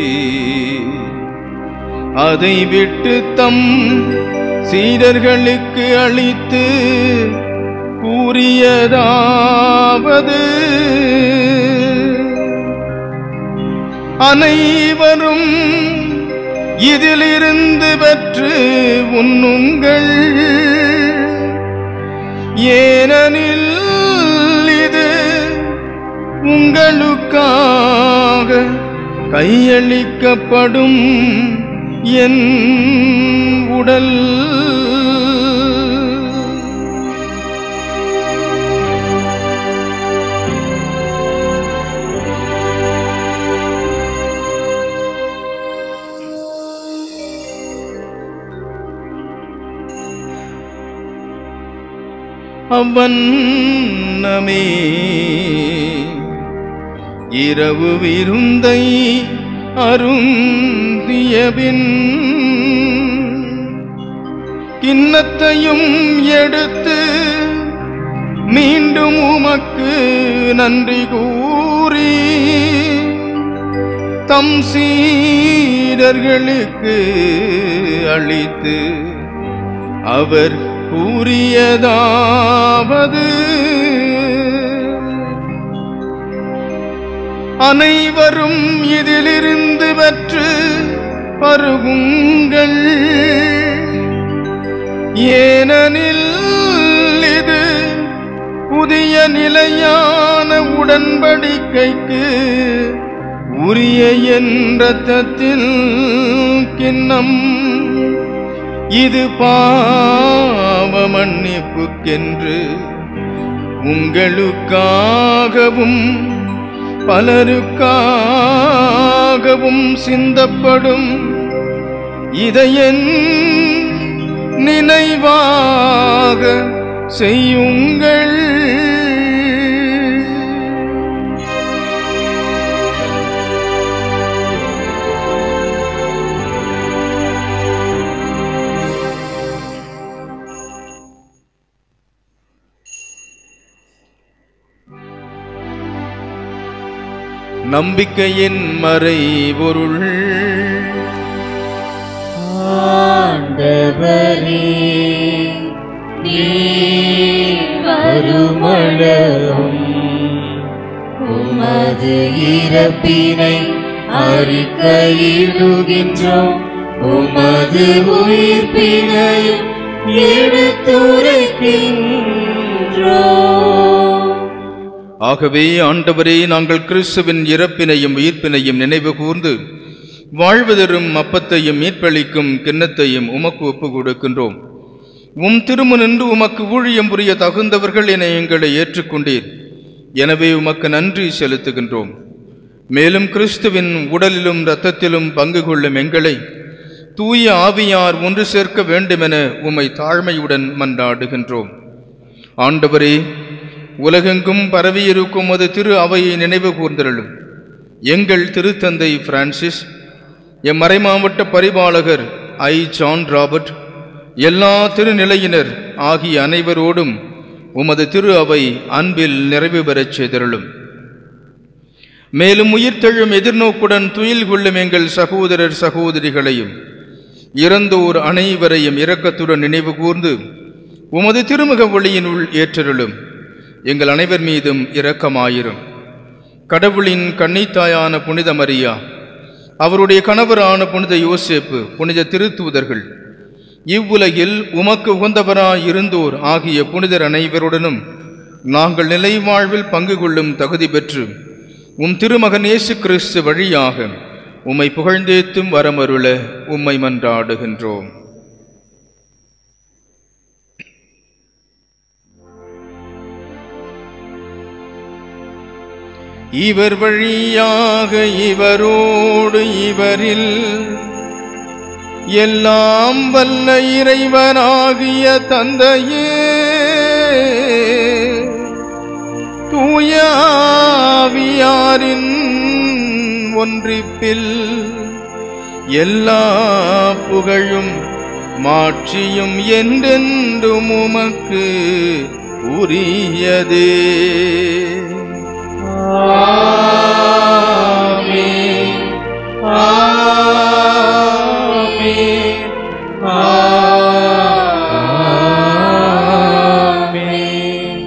Speaker 3: அதை விட்டு தம் சீடர்களுக்கு அளித்து கூறியதாவது அனைவரும் இதிலிருந்து பெற்று உண்ணுங்கள் ஏனெனில் இது உங்களுக்காக கையளிக்கப்படும் என் உடல் அவ்வண்ணமே இரவு விருந்தை அருந்தியபின் கிண்ணத்தையும் எடுத்து மீண்டும் உமக்கு நன்றி கூறி தம் சீடர்களுக்கு அளித்து அவர் கூறியதாவது அனைவரும் இதிலிருந்து பெற்று பருகுங்கள் ஏனெனில் இது புதிய நிலையான உடன்படிக்கைக்கு உரிய என் ரத்தத்தில் கிண்ணம் இது பாவ மன்னிப்புக்கென்று உங்களுக்காகவும் பலருக்காகவும் சிந்தப்படும் இதையன் நினைவாக செய்யுங்கள் நம்பிக்கையின் மறைபொருள்
Speaker 1: ஆண்டவரே நீர் வருமளவும் உமது இறப்பினை அறிக்கையிடுகின்றோம் உமது உயிர்ப்பினையும் எடுத்துரைக்கின்றோம்
Speaker 3: ஆகவே ஆண்டவரே நாங்கள் கிறிஸ்துவின் இறப்பினையும் உயிர்ப்பினையும் நினைவு கூர்ந்து வாழ்வதரும் அப்பத்தையும் மீட்பளிக்கும் கிண்ணத்தையும் உமக்கு ஒப்பு கொடுக்கின்றோம் உம் திருமுனின்று உமக்கு ஊழியம் புரிய தகுந்தவர்கள் என எங்களை ஏற்றுக்கொண்டீர் எனவே உமக்கு நன்றி செலுத்துகின்றோம் மேலும் கிறிஸ்துவின் உடலிலும் இரத்தத்திலும் பங்கு கொள்ளும் எங்களை தூய ஆவியார் ஒன்று சேர்க்க வேண்டுமென உம்மை தாழ்மையுடன் மன்றாடுகின்றோம் ஆண்டவரே உலகெங்கும் பரவியிருக்கும் அது திரு அவையை நினைவு கூர்ந்திரலும் எங்கள் திருத்தந்தை பிரான்சிஸ் எம் மறைமாவட்ட பரிபாலகர் ஐ ஜான் ராபர்ட் எல்லா திருநிலையினர் ஆகிய அனைவரோடும் உமது திரு அவை அன்பில் நிறைவு பெறச் செய்திருளும் மேலும் உயிர்த்தெழும் எதிர்நோக்குடன் துயில் கொள்ளும் எங்கள் சகோதரர் சகோதரிகளையும் இறந்தோர் அனைவரையும் இரக்கத்துடன் நினைவு கூர்ந்து உமது திருமுக ஒளியினுள் ஏற்றருளும் எங்கள் அனைவர் மீதும் இரக்கமாயிரும் கடவுளின் கன்னித்தாயான புனித மரியா அவருடைய கணவரான புனித யோசேப்பு புனித திருத்தூதர்கள் இவ்வுலகில் உமக்கு உகந்தவராய் இருந்தோர் ஆகிய புனிதர் அனைவருடனும் நாங்கள் நிலை வாழ்வில் பங்கு கொள்ளும் தகுதி பெற்று உம் திருமகன் இயேசு கிறிஸ்து வழியாக உம்மை புகழ்ந்தேத்தும் வரமருள உம்மை மன்றாடுகின்றோம் இவர் வழியாக இவரோடு இவரில் எல்லாம் வல்ல இறைவனாகிய தந்தையே தூய ஆவியாரின் ஒன்றிப்பில் எல்லா புகழும் மாட்சியும் என்றென்றும் உமக்கு உரியதே
Speaker 1: ஆமென் ஆமென் ஆமென்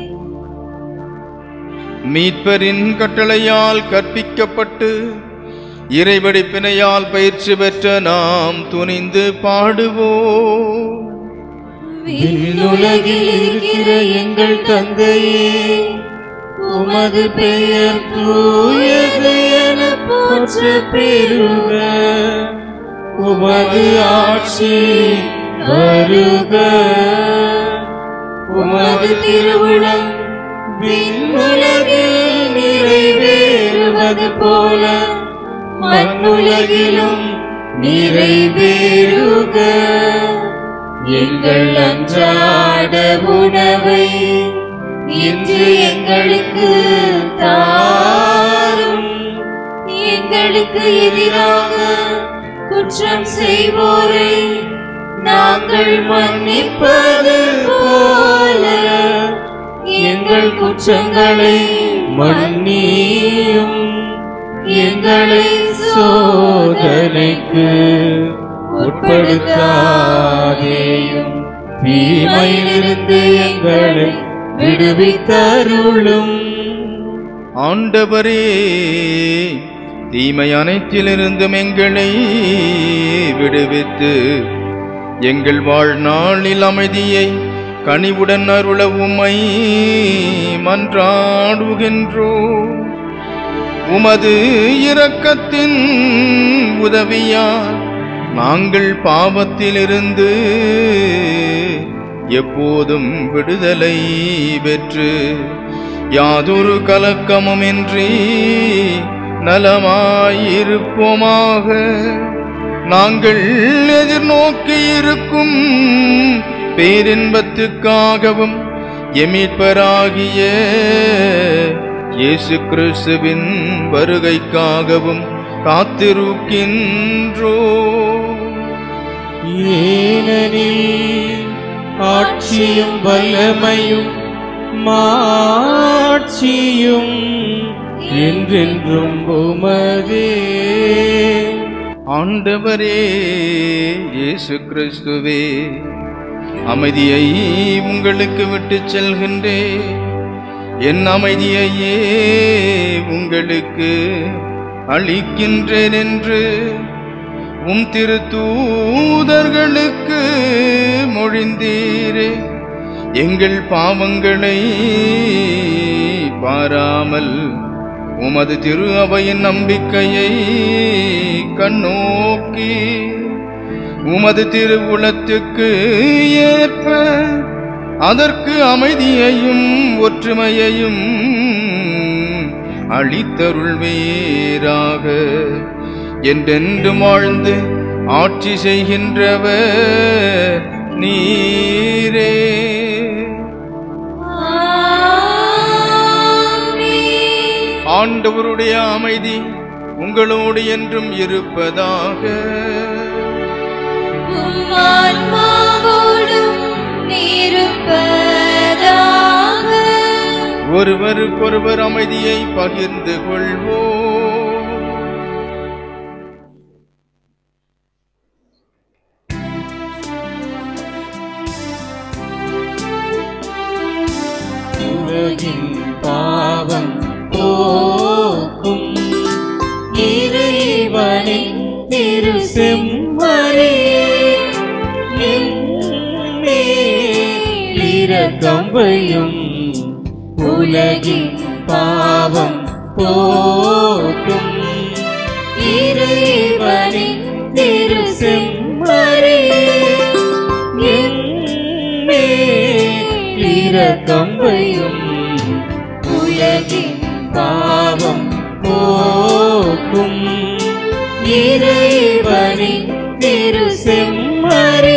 Speaker 3: மீட்பரின் கட்டளையால் கற்பிக்கப்பட்டு இறைவடிப்பினையால் பயிற்சி பெற்ற நாம் துணிந்து பாடுவோம்
Speaker 1: விண்ணுலகில் இருக்கிற எங்கள் தந்தையே உமது பெயர் தூயது என போற்ற பெறுக உமது ஆட்சி வருக உமது திருவுளம் விண்ணுலகில் நிறைவேறுவது போல மண்ணுலகிலும் நிறைவேறுக எங்கள் அன்றாட உணவை இன்று எங்களுக்கு தாரும் எங்களுக்கு எதிராக குற்றம் செய்வோரை நாங்கள் மன்னிப்பது போல எங்கள் குற்றங்களை மன்னியும் எங்களை சோதனைக்கு உட்படுத்தாதேயும் தீமையிலிருந்து எங்களை விடுவித்தருளும்
Speaker 3: ஆண்டவரே தீமை அனைத்திலிருந்தும் எங்களை விடுவித்து எங்கள் வாழ்நாளில் அமைதியை கனிவுடன் அருள உம்மை மன்றாடுகின்றோம் உமது இரக்கத்தின் உதவியால் நாங்கள் பாவத்திலிருந்து எப்போதும் விடுதலை பெற்று யாதொரு கலக்கமுமின்றி நலமாயிருப்போமாக நாங்கள் எதிர்நோக்கி இருக்கும் பேரின்பத்துக்காகவும் எமீட்பராகிய இயேசு கிறிஸ்துவின் வருகைக்காகவும் காத்திருக்கின்றோ
Speaker 2: ஏனெனில் ஆட்சியும் வல்லமையும் மாட்சியும் என்றென்றும் உமதே
Speaker 3: ஆண்டவரே இயேசு கிறிஸ்துவே அமைதியை உங்களுக்கு விட்டுச் செல்கின்றே என் அமைதியையே உங்களுக்கு அளிக்கின்றேன் என்று உம் திருத்தூதர்களுக்கு மொழிந்தீரே எங்கள் பாவங்களை பாராமல் உமது திரு அவையின் நம்பிக்கையை கண்ணோக்கி உமது திருவுளத்துக்கு ஏற்ப அதற்கு அமைதியையும் ஒற்றுமையையும் அளித்தருள்வீராக என்றென்று வாழ்ந்து ஆட்சி செய்கின்றவர் நீரே ஆண்டவருடைய அமைதி உங்களோடு என்றும் இருப்பதாக
Speaker 1: உம்மான்மாவோடும் இருப்பதாக
Speaker 3: ஒருவருக்கொருவர் அமைதியை பகிர்ந்து கொள்வோம்
Speaker 2: உலகின் பாவம் போக்கும் இறைவனின் திரு செம்மறே இரக்கம்பையும் உலகின் பாவம் போக்கும் இறைவனின் திரு செம்மறே இரக்கம்பையும் உலகின் பாவம் போக்கும் இறைவனின் திரு செம்மறே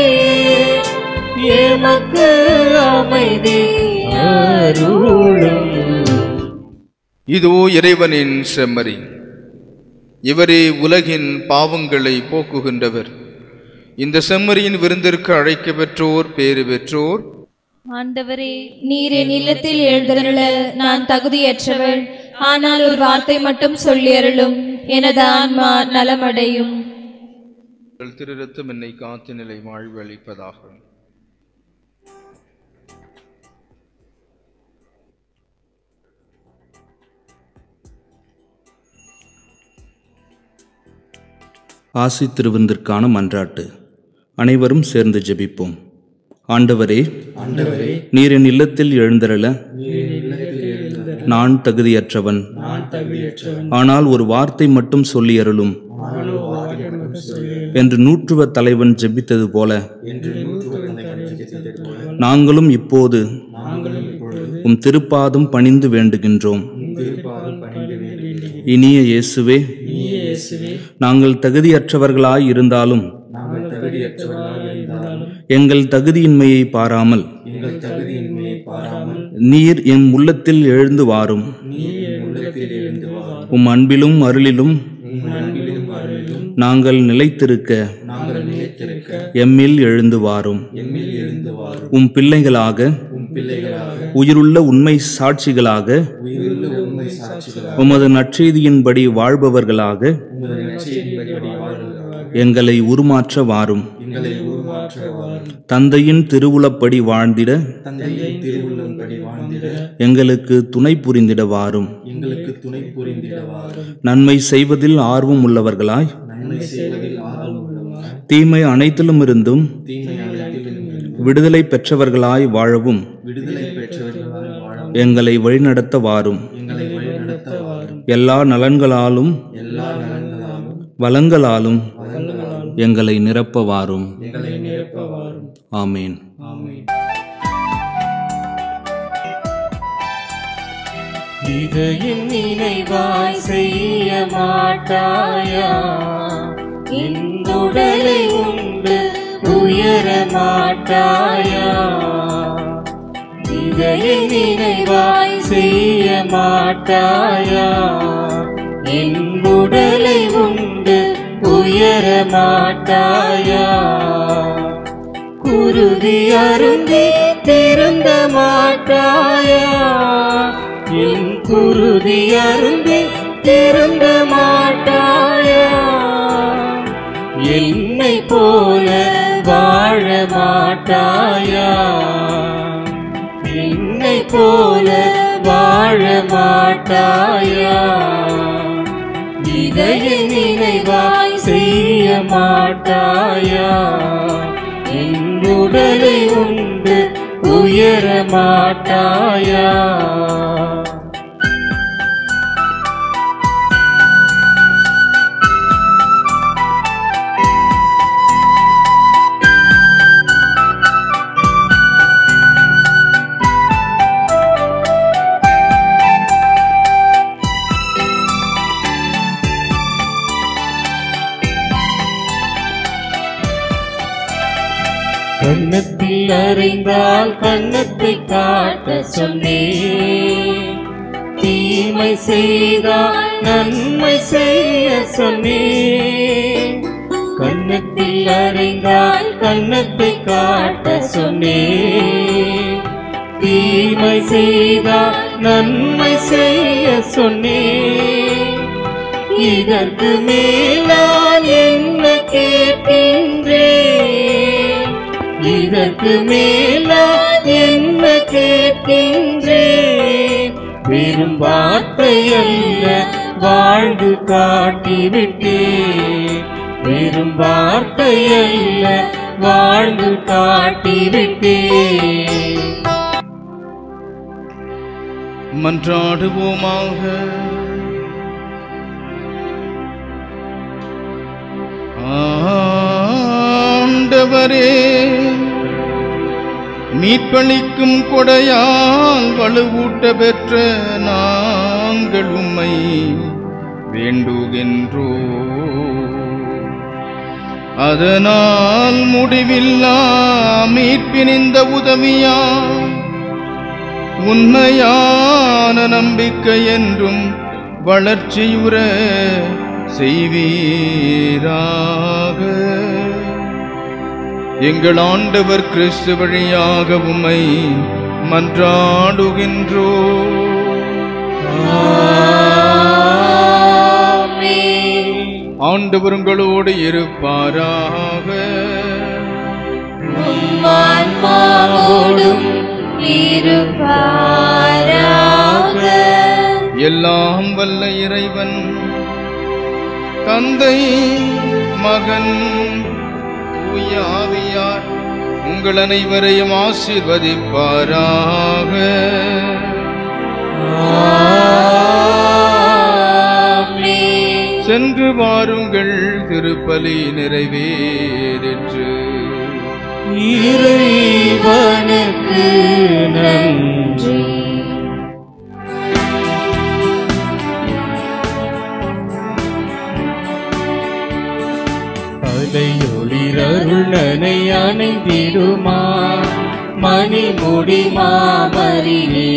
Speaker 2: எமக்கு அமைதி அருளும்
Speaker 3: இதோ இறைவனின் செம்மறி இவரே உலகின் பாவங்களை போக்குகின்றவர் இந்த செம்மறியின் விருந்திற்கு அழைக்க பெற்றோர் பேறு பெற்றோர்
Speaker 8: ஆண்டவரே நீர் என் இல்லத்தில் எழுந்தருள நான் தகுதியற்றவள் ஆனால் ஒரு வார்த்தை மட்டும் சொல்லி அருளும் எனது ஆன்மா நலமடையும்
Speaker 3: உங்கள் திருரத்தம் என்னை காத்து நிலை வாழ்வு அளிப்பதாக
Speaker 9: ஆசி திருவிருந்திற்கான மன்றாட்டு அனைவரும் சேர்ந்து ஜெபிப்போம் ஆண்டவரே ஆண்டவரே நீர் என் இல்லத்தில் எழுந்தருள நான் தகுதியற்றவன் ஆனால் ஒரு வார்த்தை மட்டும் சொல்லி அருளும் என்று நூற்றுவ தலைவன் ஜெபித்தது போல நாங்களும் இப்போது உம் திருப்பாதம் பணிந்து வேண்டுகின்றோம் இனிய இயேசுவே நாங்கள் தகுதியற்றவர்களாய் இருந்தாலும் எங்கள் தகுதியின்மையை பாராமல் நீர் எம் உள்ளத்தில் எழுந்து வாரும் உம் அன்பிலும் அருளிலும் நாங்கள் நிலைத்திருக்க எம்மில் எழுந்து வாரும் உம் பிள்ளைகளாக உயிருள்ள உண்மை சாட்சிகளாக உமது நற்செய்தியின்படி வாழ்பவர்களாக எங்களை உருமாற்ற வாரும் தந்தையின் திருவுளப்படி வாழ்ந்திட எங்களுக்கு துணை புரிந்திட வாரும் நன்மை செய்வதில் ஆர்வம் உள்ளவர்களாய் தீமை அனைத்திலும் இருந்தும் விடுதலை பெற்றவர்களாய் வாழவும் எங்களை வழிநடத்த வாரும் எல்லா நலன்களாலும் வளங்களாலும் எங்களை நிரப்ப வாரும்
Speaker 1: எங்களை நிரப்ப வாரும்
Speaker 9: ஆமேன்
Speaker 1: ஆமென்
Speaker 2: இதையின் நினைவாய் செய்ய மாட்டாயா இந்துடலை உண்டு உயர மாட்டாயா இதையின் நினைவாய் செய்ய மாட்டாயா இன்புடலை உண்டு உயர மாட்டாயா குருதி அருந்தி திருந்த மாட்டாயா என் குருதி அருந்தி திருந்த மாட்டாயா என்னை போல வாழ மாட்டாயா என்னை போல வாழ மாட்டாயா இதய நினைவாய் செய்ய மாட்டாயா என் உடலை உண்டு உயர மாட்டாயா கன்னத்தில் அறிந்தால் கன்னத்தை காட்ட சொன்னேன் தீமை செய்தால் நன்மை செய்ய சொன்னேன் கன்னத்தில் அறிந்தால் கன்னத்தை காட்ட சொன்னேன் தீமை செய்தால் நன்மை செய்ய சொன்னேன் இதற்கு மேலான் என்ன கேட்கின்றேன் இதற்கு மேலான் என்ன கேட்கின்றேன் வெறும் வார்த்தை அல்ல வாழ்ந்து காட்டிவிட்டேன் வெறும் வார்த்தை அல்ல வாழ்ந்து காட்டிவிட்டேன்
Speaker 3: மன்றாடுவோமாக ஆண்டவரே மீட்பளிக்கும் கொடையால் வலுவூட்ட பெற்ற நாங்கள் உம்மை வேண்டுகின்றோ அதனால் முடிவில்லா மீட்பின் இந்த உதவியா உண்மையான நம்பிக்கை என்றும் வளர்ச்சியுற செய்வீராக எங்கள் ஆண்டவர் கிறிஸ்து வழியாக உம்மை மன்றாடுகின்றோ ஆண்டவர் உங்களோடு இருப்பாராக
Speaker 2: ஆன்மாவோடும் இருப்பாராக
Speaker 3: எல்லாம் வல்ல இறைவன் தந்தை மகன் தூய ஆவியார் உங்கள் அனைவரையும் ஆசீர்வதிப்பாராக சென்று வாருங்கள் திருப்பலி நிறைவேறிற்று
Speaker 2: இறைவனுக்கு நன்றி அலையொளிரருளனை அணைந்திடுமா மணிமுடி மாமரியே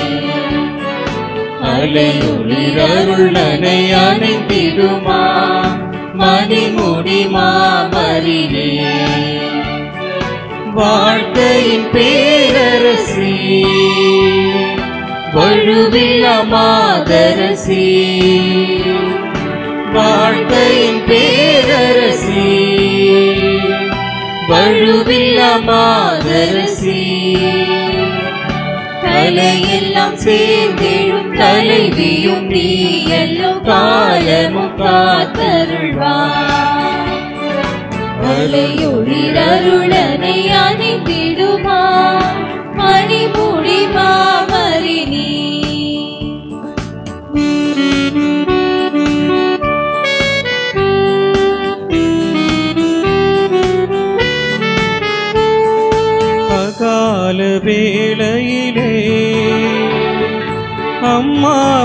Speaker 2: அலையொளிரருளனை அணைந்திடுமா மணிமுடி மாமரியே வாழ்க்கையின் பேரரசி வழுவில மாதரசி வாழ்க்கையின் பேரரசி வழுவில மாதரசி தலையெல்லாம் சேர்ந்தெழும் தலைவியும் நீ எல்லோ காலமும் காத்தருள்வார் அலையொளிரருளனை அணிந்திடுமா மணிமுடி மாமரினி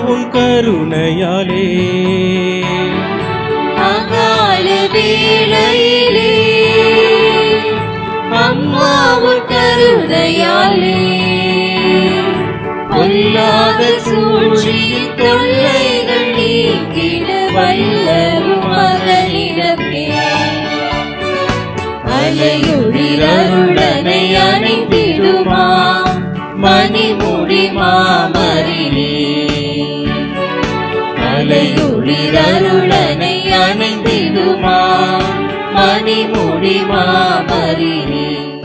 Speaker 1: உன் கருணையாலே
Speaker 2: அகால வேளையிலே அம்மாவும் கருணையாலே பொல்லாத சூழ்ச்சியின் தொல்லைகள் நீக்கிட வல்லரும் மகனிடமே அலையுழிரருடனை அணைந்திடுமா மணிமுடி மாமரிலே அலையுழிரருடனை அணைந்திடுமா மணிமுடி மாமரிலே